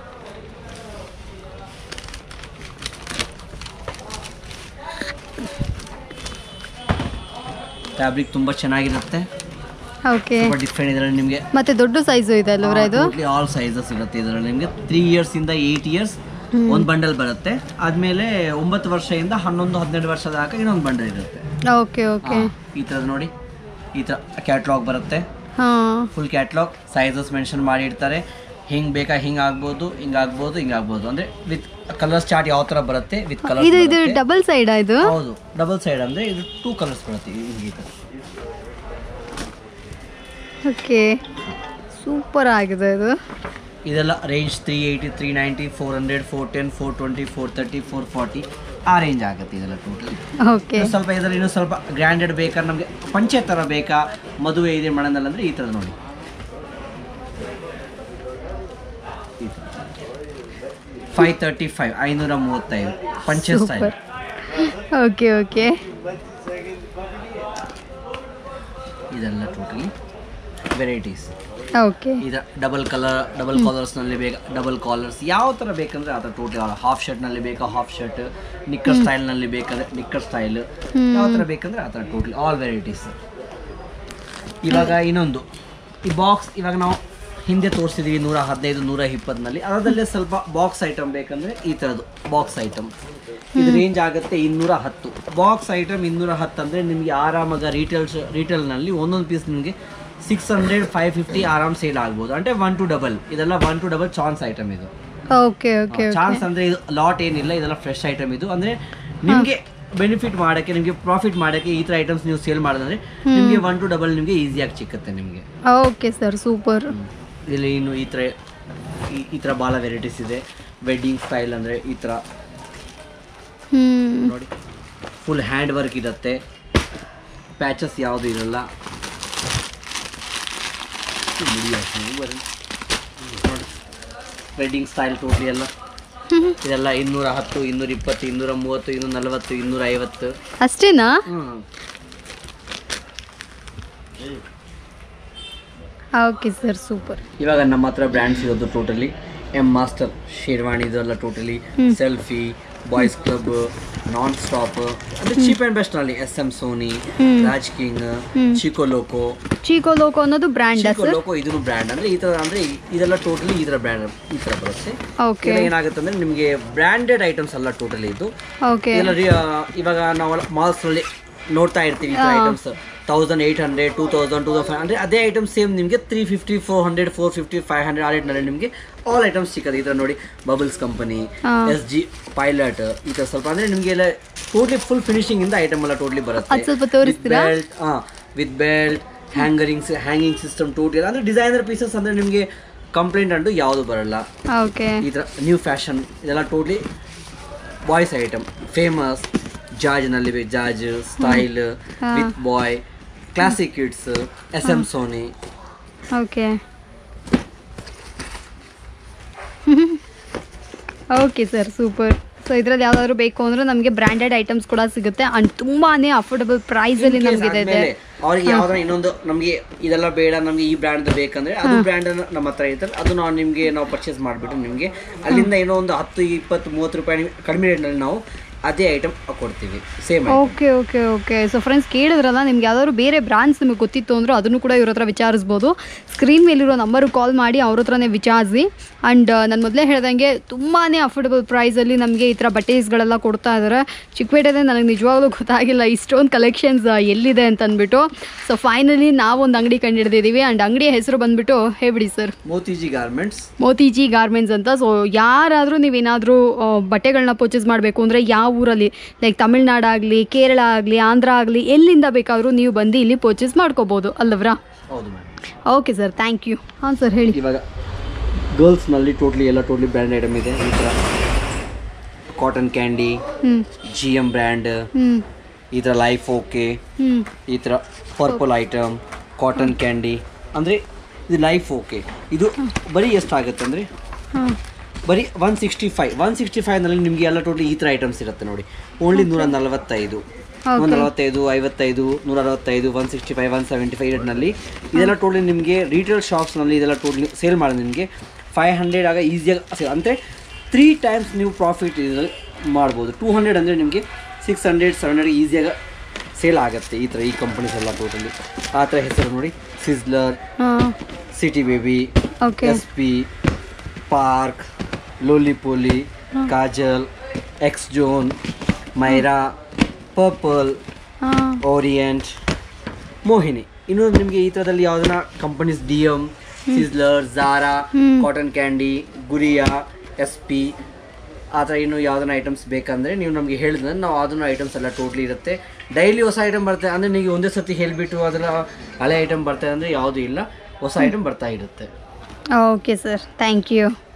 ಫ್ಯಾಬ್ರಿಕ್ ತುಂಬ ಚೆನ್ನಾಗಿರುತ್ತೆ ಓಕೆ ತುಂಬ ಡಿಫ್ರೆಂಟ್ ಇದರಲ್ಲಿ ನಿಮಗೆ ಮತ್ತೆ ದೊಡ್ಡ ಸೈಜು ಇದೆ ಅಲ್ವರ ಇದು ಆಲ್ ಸೈಜಸ್ ಇರುತ್ತೆ ಇದರಲ್ಲಿ ನಿಮಗೆ ತ್ರೀ ಇಯರ್ಸ್ ಇಂದ ಏಯ್ಟ್ ಇಯರ್ಸ್ ಒಂದು ಬಂಡಲ್ ಬರುತ್ತೆ ಆದ್ಮೇಲೆ ಒಂಬತ್ತು ವರ್ಷದಿಂದ ಹನ್ನೊಂದು ಹನ್ನೆರಡು ವರ್ಷದಾಕ ಇನ್ನೊಂದು ಬಂಡಲ್ ಇರುತ್ತೆ ಓಕೆ ಓಕೆ ಹಾ, ಈ ಥರದ್ದು ನೋಡಿ ಈ ಥರ ಕ್ಯಾಟ್ಲಾಗ್ ಬರುತ್ತೆ ಹಾ ಫುಲ್ ಕ್ಯಾಟ್ಲಾಗ್ ಸೈಜಸ್ ಮೆನ್ಷನ್ ಮಾಡಿರ್ತಾರೆ ಹಿಂಗ್ ಬೇಕಾ ಹಿಂಗ್ ಆಗ್ಬೋದು ಹಿಂಗ್ ಆಗ್ಬೋದು ಹಿಂಗ್ ಆಗ್ಬೋದು ಅಂದ್ರೆ ವಿತ್ ಕಲರ್ಸ್ ಚಾರ್ಟ್ ಯಾವ ತರ ಬರುತ್ತೆ ವಿತ್ ಕಲರ್ ಇದು ಇದು ಡಬಲ್ ಸೈಡ್ ಇದು ಹೌದು ಡಬಲ್ ಸೈಡ್ ಅಂದ್ರೆ ಇದು ಟೂ ಕಲರ್ಸ್ ಬರುತ್ತೆ ಹಿಂಗೆ ಈ ಥರ ಓಕೆ ಸೂಪರ್ ಆಗಿದೆ ಇದು ಇದೆಲ್ಲ range three eighty three ninety four hundred four ten four twenty four thirty four forty ಆ ರೇಂಜ್ ಆಗುತ್ತೆ ಇದೆಲ್ಲ ಟೋಟಲಿ ಓಕೆ ಸ್ವಲ್ಪ ಇದರಲ್ಲಿ ಇನ್ನೂ ಸ್ವಲ್ಪ ಗ್ರ್ಯಾಂಡೆಡ್ ಬೇಕಾ ನಮಗೆ ಪಂಚೆ ಥರ ಬೇಕಾ ಮದುವೆ ಇದೆ ಮಣದಲ್ಲಿ ಅಂದರೆ ಈ ಥರ ನೋಡಿ ಫೈವ್ ತರ್ಟಿ ಫೈವ್ ಐನೂರ ಮೂವತ್ತೈದು ಪಂಚೆ ಸ್ಟೈಲ್ ಓಕೆ ಓಕೆ ಇದೆಲ್ಲ ಟೋಟಲಿ ವೆರೈಟೀಸ್ ಓಕೆ ಇದು ಡಬಲ್ ಕಲರ್ ಡಬಲ್ ಕಾಲರ್ಸ್ನಲ್ಲಿ ಬೇಕಾ ಡಬಲ್ ಕಾಲರ್ಸ್ ಯಾವ ಥರ ಬೇಕಂದ್ರೆ ಆ ಥರ ಟೋಟಲ್ ಹಾಫ್ ಶರ್ಟ್ನಲ್ಲಿ ಬೇಕಾ ಹಾಫ್ ಶರ್ಟ್ ನಿಕ್ಕರ್ ಸ್ಟೈಲ್ನಲ್ಲಿ ಬೇಕಾದ್ರೆ ನಿಕ್ಕರ್ ಸ್ಟೈಲ್ ಯಾವ ಥರ ಬೇಕಂದ್ರೆ ಆ ಥರ ಟೋಟಲಿ ಆಲ್ ವೆರೈಟೀಸ್ ಇವಾಗ ಇನ್ನೊಂದು ಈ ಬಾಕ್ಸ್ ಇವಾಗ ನಾವು ಹಿಂದೆ ತೋರಿಸಿದೀವಿ ನೂರ ಹದಿನೈದು ನೂರ ಇಪ್ಪತ್ತನಲ್ಲಿ ಅದರಲ್ಲೇ ಸ್ವಲ್ಪ ಬಾಕ್ಸ್ ಐಟಮ್ ಬೇಕಂದ್ರೆ ಈ ಥರದ್ದು ಬಾಕ್ಸ್ ಐಟಮ್ ಇದು ರೇಂಜ್ ಆಗುತ್ತೆ ಇನ್ನೂರ ಹತ್ತು ಬಾಕ್ಸ್ ಐಟಮ್ ಇನ್ನೂರ ಹತ್ತು ಅಂದರೆ ನಿಮಗೆ ಆರಾಮಾಗ ರೀಟೇಲ್ಸ್ ರಿಟೇಲ್ನಲ್ಲಿ ಒಂದೊಂದು ಪೀಸ್ ನಿಮಗೆ ಸಿಕ್ಸ್ ಹಂಡ್ರೆಡ್ ಫೈವ್ ಫಿಫ್ಟಿ ಆರಾಮ್ ಸೇಲ್ ಆಗ್ಬೋದು ಅಂದರೆ ಒನ್ ಟು ಡಬಲ್ ಇದೆಲ್ಲ one to double chance item ಇದು ಓಕೆ ಓಕೆ ಚಾನ್ಸ್ ಅಂದ್ರೆ ಇದು ಲಾಟ್ ಏನಿಲ್ಲ ಇದೆಲ್ಲ ಫ್ರೆಶ್ ಐಟಮ್ ಇದು ಅಂದ್ರೆ ನಿಮಗೆ ಬೆನಿಫಿಟ್ ಮಾಡಕ್ಕೆ ನಿಮಗೆ ಪ್ರಾಫಿಟ್ ಮಾಡಕ್ಕೆ ಈ ತರ ಐಟಮ್ಸ್ ನೀವು ಸೇಲ್ ಮಾಡಿದ್ರೆ ನಿಮಗೆ ಒನ್ ಟು ಡಬಲ್ ನಿಮಗೆ ಈಸಿಯಾಗಿ ಸಿಕ್ಕತ್ತೆ ನಿಮಗೆ ಓಕೆ ಸರ್ ಸೂಪರ್ ಇಲ್ಲಿ ಇನ್ನು ಈ ಥರ ಈ- ಈ ಥರ ಭಾಳ ವೆರೈಟೀಸ್ ಇದೆ ವೆಡ್ಡಿಂಗ್ ಸ್ಟೈಲ್ ಅಂದರೆ ಈ ಥರ ಹ್ಮ್ ನೋಡಿ ಫುಲ್ ಹ್ಯಾಂಡ್ ವರ್ಕ್ ಇರುತ್ತೆ ಪ್ಯಾಚಸ್ ಯಾವುದು ಇರಲ್ಲ ವೆಡ್ಡಿಂಗ್ ಸ್ಟೈಲ್ ಟೋಟ್ಲಿ ಎಲ್ಲ ಇದೆಲ್ಲ ಇನ್ನೂರ ಹತ್ತು ಇನ್ನೂರ ಇಪ್ಪತ್ತು ಇನ್ನೂರ ಮೂವತ್ತು ಇನ್ನೂರ ನಲವತ್ತು ಇನ್ನೂರ ಐವತ್ತು ಅಷ್ಟೇನಾ ಓಕೆ ಸರ್ ಸೂಪರ್ ಇವಾಗ ನಮ್ಮ ಹತ್ರ ಬ್ರ್ಯಾಂಡ್ಸ್ ಇರೋದು ಟೋಟಲಿ ಎಮ್ ಮಾಸ್ಟರ್ ಶೇರ್ವಾಣಿ ಇದೆಲ್ಲ totally selfie boys club non stop ಅಂದ್ರೆ ಚೀಪ್ ಅಂಡ್ ಬೆಸ್ಟ್ ಅಲ್ಲಿ S M Sony Raj king ಚಿಕೋ ಲೋಕೋ ಚೀಕೋ ಲೋಕೋ ಅನ್ನೋದು ಬ್ರ್ಯಾಂಡ್ ಚಿಕೋ ಲೋಕೋ ಇದನ್ನು ಬ್ರ್ಯಾಂಡ್ ಅಂದ್ರೆ ಈ ತರ ಅಂದ್ರೆ ಇದೆಲ್ಲ ಟೋಟಲಿ ಈ ತರ ಬ್ರ್ಯಾಂಡ್ ಈ ತರ ಬರುತ್ತೆ ಓಕೆ ಇದೆಲ್ಲ ಏನಾಗುತ್ತೆ ಅಂದ್ರೆ ನಿಮಗೆ ಬ್ರ್ಯಾಂಡೆಡ್ ಐಟಮ್ಸ್ ಅಲ್ಲ ಟೋಟಲಿ ಇದು ಓಕೆ ಇದೆಲ್ಲ ರಿ- ಇವಾಗ ನಾವು ಮಾಲ್ಸ್ ನಲ್ಲಿ ನೋಡ್ತಾ ಇರ್ತೀವಿ items thousand eight hundred two thousand two five hundred ಅದೇ ಐಟಮ್ ಸೇಮ್ ನಿಮಗೆ three fifty four hundred four fifty five hundred ಆ ರೇಟ್ನಲ್ಲಿ ನಿಮಗೆ ಆಲ್ ಐಟಮ್ಸ್ ಸಿಕ್ಕದೆ ಈ ಥರ ನೋಡಿ bubbles company S G pilot ಈ ಥರ ಸ್ವಲ್ಪ ಅಂದ್ರೆ ನಿಮಗೆ ಎಲ್ಲ ಟೋಟ್ಲಿ ಫುಲ್ ಫಿನಿಶಿಂಗ್ ಇಂದ ಐಟಮ್ ಎಲ್ಲ ಟೋಟ್ಲಿ ಬರುತ್ತೆ ಅದ್ ಸ್ವಲ್ಪ ತೋರಿಸ್ತೀರಾ? ಬೆಲ್ಟ್ ಹಾ ವಿತ್ ಬೆಲ್ಟ್ ಹ್ಯಾಂಗರಿಂಗ್ಸ್ ಹ್ಯಾಂಗಿಂಗ್ ಸಿಸ್ಟಮ್ ಟೋಟಲ್ ಅಂದ್ರೆ ಡಿಸೈನರ್ ಪೀಸಸ್ ಅಂದ್ರೆ ನಿಮಗೆ ಕಂಪ್ಲೇಂಟ್ ಅಂಟು ಯಾವುದು ಬರಲ್ಲ ಓಕೆ ಈ ಥರ ನ್ಯೂ ಫ್ಯಾಷನ್ ಇದೆಲ್ಲ ಟೋಟ್ಲಿ ಬಾಯ್ಸ್ ಐಟಮ್ ಫೇಮಸ್ ಜಾಜ್ನಲ್ಲಿ jazz style with boy classic kids S M Sony okay okay sir super so ಇದ್ರಲ್ಲಿ ಯಾವ್ದಾದ್ರು ಬೇಕು ಅಂದ್ರೆ ನಮಗೆ ಬ್ರ್ಯಾಂಡೆಡ್ ಐಟಮ್ಸ್ ಕೂಡ ಸಿಗುತ್ತೆ ಅಂಡ್ ತುಂಬಾನೇ ಅಫೋರ್ಡಬಲ್ ಪ್ರೈಸ್ ಅಲ್ಲಿ ನಮ್ಗೆ ಇದೆ ಇದೆ ಅವ್ರಿಗೆ ಯಾವ್ದಾರ ಇನ್ನೊಂದು ನಮಗೆ ಇದೆಲ್ಲ ಬೇಡ ನಮಗೆ ಈ ಬ್ರ್ಯಾಂಡ್ ಬೇಕಂದ್ರೆ ಅದು ಬ್ರ್ಯಾಂಡ್ ನಮ್ಮ ಹತ್ರ ಇರ್ತದೆ ಅದು ನಾವು ನಿಮಗೆ ನಾವು ಪರ್ಚೇಸ್ ಮಾಡಿಬಿಟ್ಟು ನಿಮಗೆ ಅಲ್ಲಿಂದ ಏನೋ ಒಂದು ಹತ್ತು ಇಪ್ಪತ್ತು ಮೂವತ್ತು ರೂಪಾಯಿ ನಿಮ್ಗೆ ಕಡಿಮೆ ರೇಟ್ನಲ್ಲಿ ನಾವು ಅದೇ ಐಟಮ್ ಕೊಡ್ತೀವಿ same okay okay okay so friends ಕೇಳಿದ್ರಲ್ಲ ನಿಮ್ಗೆ ಯಾವ್ದಾದ್ರು ಬೇರೆ ಬ್ರಾಂಡ್ಸ್ ನಿಮಗೆ ಗೊತ್ತಿತ್ತು ಅಂದ್ರೆ ಅದನ್ನು ಕೂಡ ಇವ್ರ ಹತ್ರ ವಿಚಾರಿಸ್ಬೋದು ಸ್ಕ್ರೀನ್ ಮೇಲಿರೋ ನಂಬರ್ ಕಾಲ್ ಮಾಡಿ ಅವ್ರ ಹತ್ರನೇ ವಿಚಾರಿಸಿ ಆ್ಯಂಡ್ ನಾನು ಮೊದಲೇ ಹೇಳ್ದಂಗೆ ತುಂಬಾ ಅಫೋರ್ಡಬಲ್ ಪ್ರೈಸಲ್ಲಿ ನಮಗೆ ಈ ಥರ ಬಟ್ಟೆಸ್ಗಳೆಲ್ಲ ಕೊಡ್ತಾ ಇದ್ದಾರೆ ಚಿಕ್ಕಪೇಟೆದೆ ನನಗೆ ನಿಜವಾಗ್ಲೂ ಗೊತ್ತಾಗಿಲ್ಲ ಇಷ್ಟೊಂದು ಕಲೆಕ್ಷನ್ಸ್ ಎಲ್ಲಿದೆ ಅಂತ ಅಂದ್ಬಿಟ್ಟು ಸೊ ಫೈನಲಿ ನಾವೊಂದು ಅಂಗಡಿ ಕಂಡುಹಿಡಿದಿದ್ದೀವಿ ಆ್ಯಂಡ್ ಅಂಗಡಿಯ ಹೆಸರು ಬಂದ್ಬಿಟ್ಟು ಹೇಳ್ಬಿಡಿ sir Motiji garments Motiji garments ಅಂತ ಸೊ ಯಾರಾದರೂ ನೀವೇನಾದರೂ ಬಟ್ಟೆಗಳನ್ನ ಪರ್ಚೇಸ್ ಮಾಡಬೇಕು ಅಂದರೆ ಯಾವ ಊರಲ್ಲಿ ಲೈಕ್ ತಮಿಳ್ನಾಡಾಗಲಿ ಕೇರಳ ಆಗಲಿ ಆಂಧ್ರ ಆಗಲಿ ಎಲ್ಲಿಂದ ಬೇಕಾದರೂ ನೀವು ಬಂದು ಇಲ್ಲಿ ಪರ್ಚೇಸ್ ಮಾಡ್ಕೋಬೋದು ಅಲ್ಲವ್ರಾ ಹೌದು madam okay sir thank you ಹಾಂ ಸರ್ ಹೇಳಿ ಇವಾಗ ಗರ್ಲ್ಸ್ನಲ್ಲಿ ಟೋಟ್ಲಿ ಎಲ್ಲ ಟೋಟ್ಲಿ ಬ್ರ್ಯಾಂಡ್ ಐಟಮ್ ಇದೆ ಈ ಥರ ಕಾಟನ್ ಕ್ಯಾಂಡಿ ಹ್ಞೂ ಜಿ ಎಮ್ ಬ್ರ್ಯಾಂಡ್ ಹ್ಞೂ ಈ ಥರ ಲೈಫ್ ಓಕೆ ಹ್ಞೂ ಈ ಥರ ಪರ್ಪಲ್ ಐಟಮ್ ಕಾಟನ್ ಕ್ಯಾಂಡಿ ಅಂದರೆ ಇದು ಲೈಫ್ ಓಕೆ ಇದು ಬರೀ ಎಷ್ಟಾಗುತ್ತೆ ಅಂದರೆ ಹಾಂ ಬರೀ one sixty five one sixty ಫೈವ್ನಲ್ಲಿ ನಿಮಗೆ ಎಲ್ಲ ಟೋಟಲಿ ಈ ಥರ ಐಟಮ್ಸ್ ಇರುತ್ತೆ ನೋಡಿ ಓನ್ಲಿ ನೂರ ನಲವತ್ತೈದು ನೂರ ನಲವತ್ತೈದು ಐವತ್ತೈದು ನೂರ ಅರವತ್ತೈದು one sixty five one seventy five ರೇಟ್ನಲ್ಲಿ ಇದೆಲ್ಲ ಟೋಟಲಿ ನಿಮಗೆ ರೀಟೇಲ್ ಶಾಪ್ಸ್ನಲ್ಲಿ ಇದೆಲ್ಲ ಟೋಟಲಿ ಸೇಲ್ ಮಾಡೋದು ನಿಮಗೆ ಫೈವ್ ಹಂಡ್ರೆಡ್ ಆಗ ಈಸಿಯಾಗಿ ಅಂದರೆ ತ್ರೀ ಟೈಮ್ಸ್ ನೀವು ಪ್ರಾಫಿಟ್ ಇದರಲ್ಲಿ ಮಾಡ್ಬೋದು ಟೂ ಹಂಡ್ರೆಡ್ ಅಂದರೆ ನಿಮಗೆ ಸಿಕ್ಸ್ ಹಂಡ್ರೆಡ್ ಸೆವೆನ್ ಹಂಡ್ರೆಡ್ ಈಸಿಯಾಗಿ ಸೇಲ್ ಆಗುತ್ತೆ ಈ ಥರ ಈ ಕಂಪನೀಸ್ ಎಲ್ಲ ಟೋಟಲಿ ಆ ಥರ ಹೆಸರು ನೋಡಿ ಸಿಸ್ಲರ್ ಹಾಂ city baby okay S P park ಲೋಲಿಪೋಲಿ Kajal X zone Myra purple ಹಾಂ ಓರಿಯೆಂಟ್ ಮೋಹಿನಿ ಇನ್ನು ನಿಮಗೆ ಈ ಥರದಲ್ಲಿ ಯಾವ್ದನ್ನ companies D M sizzler Zara cotton candy Guriya S P ಆ ಥರ ಇನ್ನು ಯಾವ್ದನ್ನ ಐಟಮ್ಸ್ ಬೇಕಂದರೆ ನೀವು ನಮಗೆ ಹೇಳಿದ್ರೆ ನಾವು ಅದನ್ನು ಐಟಮ್ಸ್ ಎಲ್ಲ ಟೋಟ್ಲಿ ಇರುತ್ತೆ ಡೈಲಿ ಹೊಸ ಐಟಮ್ ಬರ್ತದೆ ಅಂದರೆ ನೀವು ಒಂದೇ ಸತಿ ಹೇಳಿಬಿಟ್ಟು ಅದರ ಹಳೆ ಐಟಮ್ ಬರ್ತದೆ ಅಂದರೆ ಯಾವುದೂ ಇಲ್ಲ ಹೊಸ ಐಟಮ್ ಬರ್ತಾ ಇರುತ್ತೆ ಓಕೆ ಸರ್ ಥ್ಯಾಂಕ್ ಯು